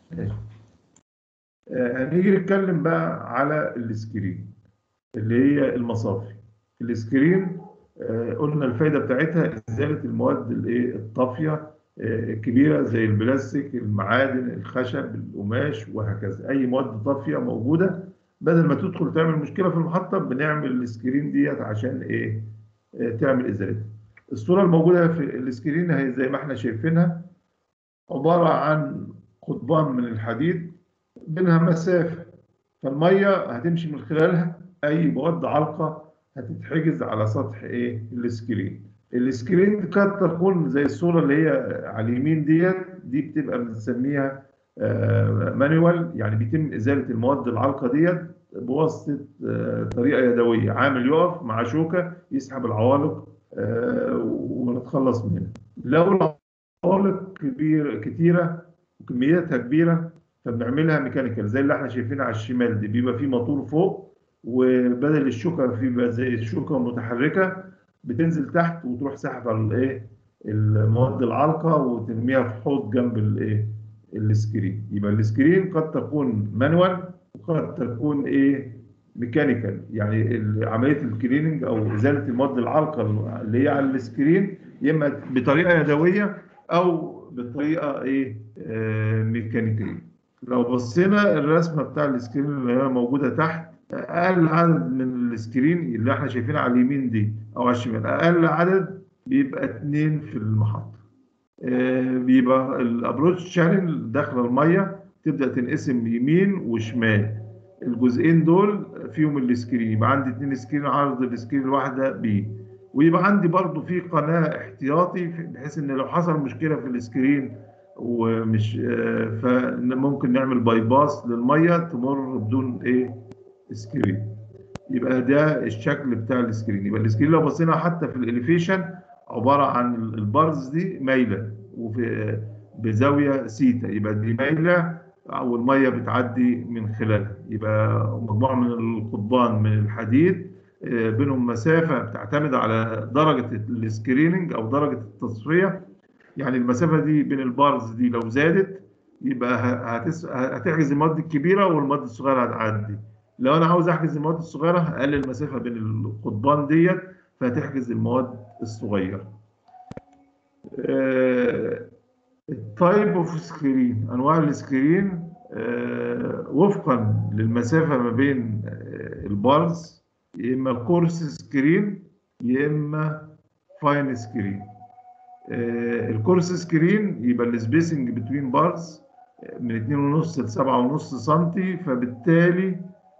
آه، هنيجي نتكلم بقى على السكرين اللي هي المصافي السكرين آه، قلنا الفايده بتاعتها ازاله المواد الايه الطافيه آه، الكبيره زي البلاستيك المعادن الخشب القماش وهكذا اي مواد طافيه موجوده بدل ما تدخل تعمل مشكله في المحطه بنعمل السكرين ديت عشان ايه آه، تعمل ازالتها الصوره الموجوده في السكرين هي زي ما احنا شايفينها عباره عن قضبان من الحديد بينها مسافة فالمية هتمشي من خلالها أي مواد علقة هتتحجز على سطح إيه السكرين السكرين قد تكون زي الصورة اللي هي على اليمين ديت دي بتبقى بنسميها مانيوال يعني بيتم إزالة المواد العالقة ديت بواسطة آه، طريقة يدوية عامل يقف مع شوكة يسحب العوالق آه، ونتخلص منها لو العوالق كبيرة كتيرة وكمياتها كبيرة فبنعملها ميكانيكال زي اللي احنا شايفينها على الشمال دي بيبقى فيه موتور فوق وبدل الشوكه في بقى زي الشوكه متحركه بتنزل تحت وتروح ساحبه الايه المواد العالقه وترميها في حوض جنب الايه السكرين يبقى السكرين قد تكون مانوال وقد تكون ايه ميكانيكال يعني ال- عمليه الكليننج او ازاله المواد العالقه اللي هي على السكرين يا اما بطريقه يدويه او بطريقه ايه آه ميكانيكيه لو بصينا الرسمه بتاع السكرين اللي هي موجوده تحت اقل عدد من السكرين اللي احنا شايفينها على اليمين دي او على الشمال اقل عدد بيبقى اتنين في المحطه آه، بيبقى الابروتش شانل داخله الميه تبدا تنقسم يمين وشمال الجزئين دول فيهم السكرين يبقى عندي اتنين سكرين عرض السكرين الواحده بي ويبقى عندي برضو في قناه احتياطي بحيث ان لو حصل مشكله في السكرين ومش آه، فممكن نعمل باي باس للميه تمر بدون ايه سكرين يبقى ده الشكل بتاع السكرين يبقى السكرين لو بصينا حتى في الاليفيشن عباره عن البارز دي مايله وفي بزاويه سيتا يبقى دي مايله او الميه بتعدي من خلالها يبقى مجموعه من القضبان من الحديد آه، بينهم مسافه بتعتمد على درجه السكريننج او درجه التصفيه يعني المسافه دي بين البارز دي لو زادت يبقى ه- هتس... هتحجز المواد الكبيره والمواد الصغيره هتعدي لو انا عاوز احجز المواد الصغيره هقلل المسافه بين القضبان ديت فهتحجز المواد الصغيره التايب اوف سكرين انواع السكرين آه، وفقا للمسافه ما بين آه، البارز يا اما كورس سكرين يا اما فاين سكرين آه، الكورس سكرين يبقى السبيسنج بتوين بارز من 2.5 ل 7.5 سم فبالتالي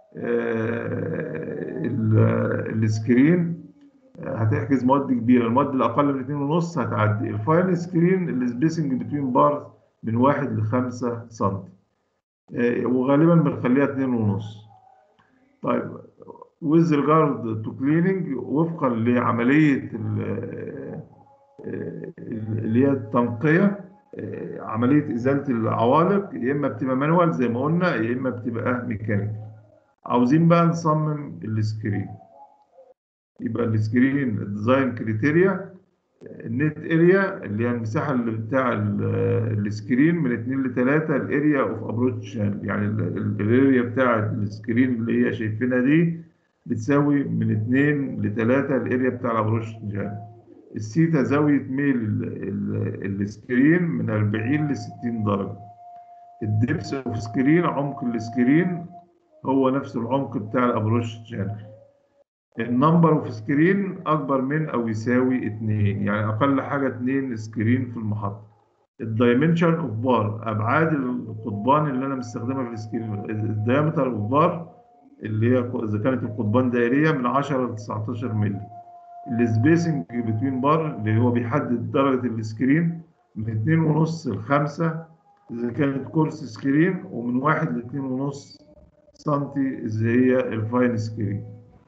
آه، ال- السكرين هتحجز مواد كبيره المواد اللي اقل من 2.5 هتعدي الفاين سكرين السبيسنج بتوين بارز من 1 ل 5 سم آه، وغالبا بنخليها 2.5 طيب with regard to cleaning وفقا لعمليه ال- آه، اللي هي التنقيه آه، عمليه ازاله العوالق يا اما بتبقى مانوال زي ما قلنا يا اما بتبقى ميكانيكال عاوزين بقى نصمم السكرين يبقى السكرين الديزاين كريتيريا النت اريا اللي هي المساحه اللي بتاع ال- السكرين من 2 ل 3 الاريا اوف ابروتش يعني ال- ال- الاريا بتاع السكرين اللي هي شايفينها دي بتساوي من 2 ل 3 الاريا بتاع الابروتش السيتا زاويه ميل ال- ال- السكرين من 40 ل 60 درجه الدبس اوف سكرين عمق السكرين هو نفس العمق بتاع الابروتش شانل النمبر اوف سكرين اكبر من او يساوي 2 يعني اقل حاجه 2 سكرين في المحطه الدايمنشن اوف بار ابعاد القضبان اللي انا مستخدمها في السكرين الدايمتر اوف بار اللي هي اذا كانت القضبان دائريه من 10 ل 19 مللي السبيسنج بتوين بار اللي هو بيحدد درجه السكرين من 2.5 ل 5 اذا كانت كورس سكرين ومن 1 ل 2.5 سنتي اذا هي الفاين سكرين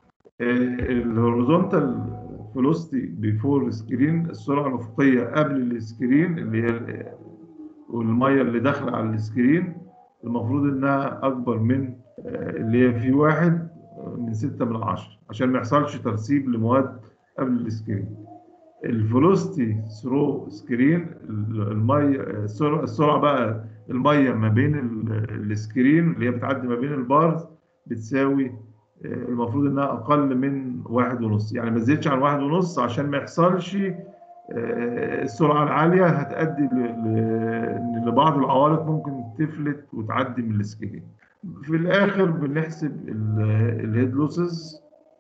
الهوريزونتال فيلوسيتي بيفور سكرين السرعه الافقيه قبل السكرين اللي هي ال- والميه اللي داخله على السكرين المفروض انها اكبر من آه، اللي هي في واحد آه، من ستة من عشرة عشان ما يحصلش ترسيب لمواد قبل السكرين الفيلوسيتي ثرو سكرين الميه السرعه السرعه بقى الميه ما بين ال- السكرين اللي هي بتعدي ما بين البارز بتساوي آه، المفروض انها اقل من واحد ونص يعني ما تزيدش عن واحد ونص عشان ما يحصلش آه، السرعه العاليه هتؤدي ل- ل- ان لبعض العوالق ممكن تفلت وتعدي من السكرين في الاخر بنحسب ال- الهيد لوسز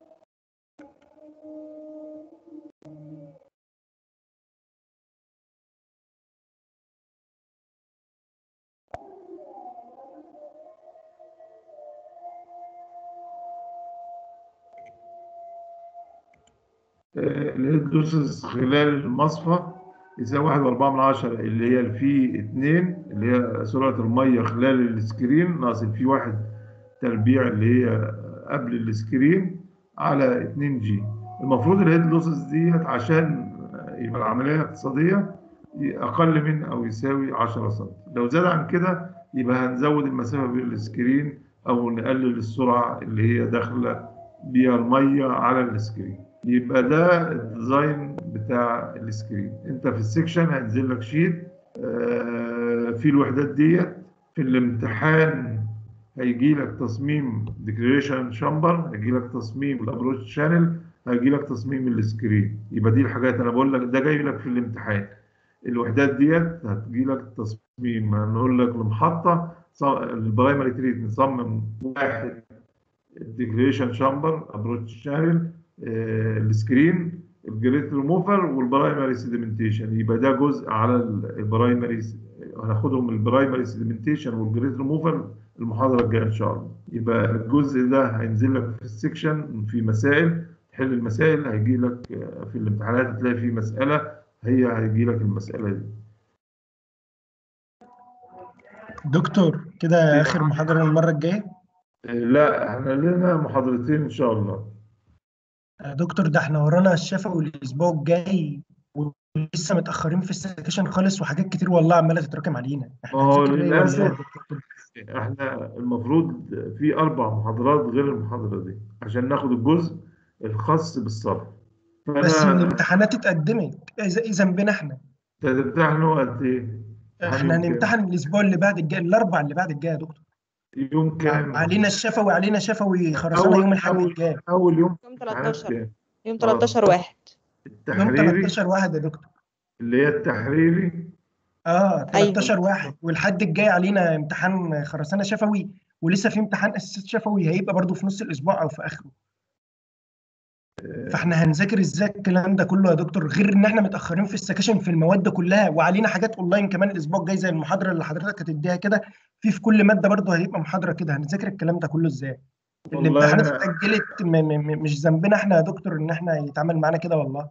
الهيد لوسز خلال المصفى يساوي واحد وأربعة من عشرة اللي هي الفي اتنين اللي هي سرعة المية خلال السكرين ناقص الفي واحد تربيع اللي هي قبل السكرين على 2 جي المفروض الهيد لوسز ديت عشان يبقى العملية اقتصادية أقل من أو يساوي 10 سم لو زاد عن كده يبقى هنزود المسافة بين السكرين أو نقلل السرعة اللي هي داخلة بيها المية على السكرين يبقى ده الديزاين بتاع السكرين انت في السكشن هينزل لك شيت آه، في الوحدات ديت في الامتحان هيجي لك تصميم ديكلاريشن شامبر هيجي لك تصميم الابروتش شانل هيجي لك تصميم السكرين يبقى دي الحاجات انا بقول لك ده جاي لك في الامتحان الوحدات ديت هتجي لك تصميم هنقول لك المحطه ص- البرايمري تريت نصمم واحد الديكلاريشن شامبر ابروتش شانل السكرين الجريت ريموفر والبرايمري سيدمنتيشن يبقى ده جزء على ال- البرايمري هناخدهم البرايمري سيدمنتيشن والجريت ريموفر المحاضره الجايه ان شاء الله يبقى الجزء ده هينزل لك في السكشن في مسائل تحل المسائل هيجي لك آه، في الامتحانات هتلاقي في مساله هي هيجي لك المساله دي دكتور كده آخر محاضرة المرة الجاية آه، لا احنا لنا محاضرتين ان شاء الله يا دكتور ده احنا ورانا الشفوي الأسبوع الجاي ولسه متأخرين في السكشن خالص وحاجات كتير والله عمالة تتراكم علينا احنا ما هو هنذاكر ايه ولا للأسف ايه يا دكتور؟ احنا المفروض في اربع محاضرات غير المحاضره دي عشان ناخد الجزء الخاص بالصرف بس فانا الامتحانات اتقدمت إذا إذا ذنبنا احنا تمتحنوا قد ايه؟ احنا يوم كام؟ هنمتحن الأسبوع اللي بعد الجاي الأربع اللي بعد الجاي يا دكتور يوم كام؟ علينا الشفوي علينا شفوي خرسانة أول يوم الأحد أول الجاي أول يوم يوم امتحانات 13 كام؟ يوم آه. 13 واحد يوم التحريري 13 واحد يا دكتور اللي هي التحريري اه أيوة. 13 واحد والحد الجاي علينا امتحان خرسانة شفوي ولسه في امتحان اساسات شفوي هيبقى برضو في نص الاسبوع او في اخره فاحنا هنذاكر ازاي الكلام ده كله يا دكتور غير ان احنا متاخرين في السكاشن في المواد كلها وعلينا حاجات اونلاين كمان الاسبوع الجاي زي المحاضره اللي حضرتك هتديها كده في في كل ماده برضو هيبقى محاضره كده هنذاكر الكلام ده كله ازاي والله الامتحانات أنا- اتاجلت م- م- م- مش ذنبنا احنا يا دكتور ان احنا يتعامل معانا كده والله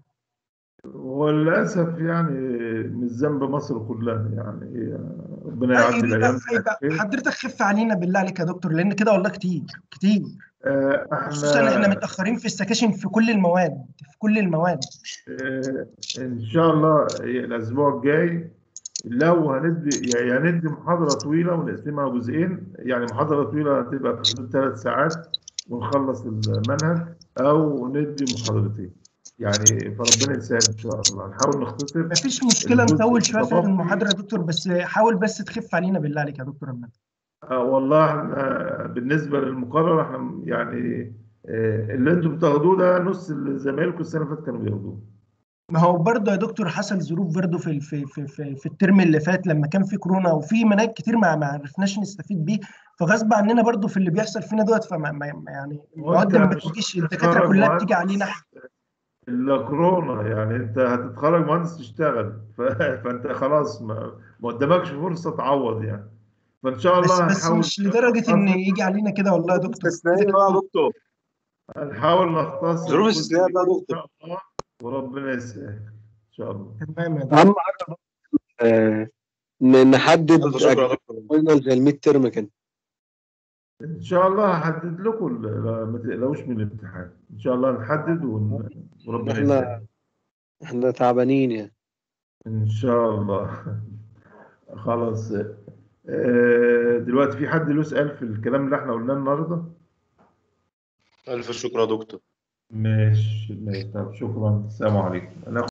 وللأسف يعني مش ذنب مصر كلها يعني ربنا يعدي يبقى- الأيام يبقى بخير. حضرتك خف علينا بالله عليك يا دكتور لان كده والله كتير كتير آه، خصوصا احنا احنا متاخرين في السكاشن في كل المواد في كل المواد آه، ان شاء الله الاسبوع الجاي لو هندي يعني هندي محاضره طويله ونقسمها جزئين يعني محاضره طويله هتبقى في حدود ثلاث ساعات ونخلص المنهج او ندي محاضرتين يعني فربنا يسهل ان شاء الله نحاول نختصر مفيش مشكله الجزء نطول شويه في التفاصيل. المحاضره يا دكتور بس حاول بس تخف علينا بالله عليك يا دكتور أمل. آه، والله احنا بالنسبه للمقرر احنا يعني آه، اللي انتم بتاخدوه ده نص اللي زمايلكم السنه اللي فاتت كانوا بياخدوه ما هو برضه يا دكتور حصل ظروف برضه في في في في, في الترم اللي فات لما كان في كورونا وفي مناهج كتير ما ما عرفناش نستفيد بيه فغصب عننا برضه في اللي بيحصل فينا دوت فما ما ما- يعني المواد ما مش بتجيش الدكاتره هتتخرج كلها مهندس بتيجي علينا احنا الا كورونا يعني انت هتتخرج مهندس تشتغل ف... فانت خلاص ما ما قدامكش فرصه تعوض يعني فان شاء بس الله بس هنحاول مش لدرجه ان يجي علينا كده والله يا دكتور استثنائية بقى يا دكتور هنحاول نختصر ظروف الجزء استثنائية بقى يا ان دكتور شاء الله وربنا يسهل ان شاء الله تمام يا دكتور اهم حاجه آه، ن- نحدد ألف شكر يا دكتور فاينل زي الميد ترم كده ان شاء الله هحدد لكم ال- لا، ما تقلقوش من الامتحان ان شاء الله نحدد ون... وربنا احنا يسهل احنا تعبانين يعني ان شاء الله خلاص آه، دلوقتي في حد له سؤال في الكلام اللي احنا قلناه النهارده ألف شكر يا دكتور ماشي ماشي طب شكرا السلام عليكم أنا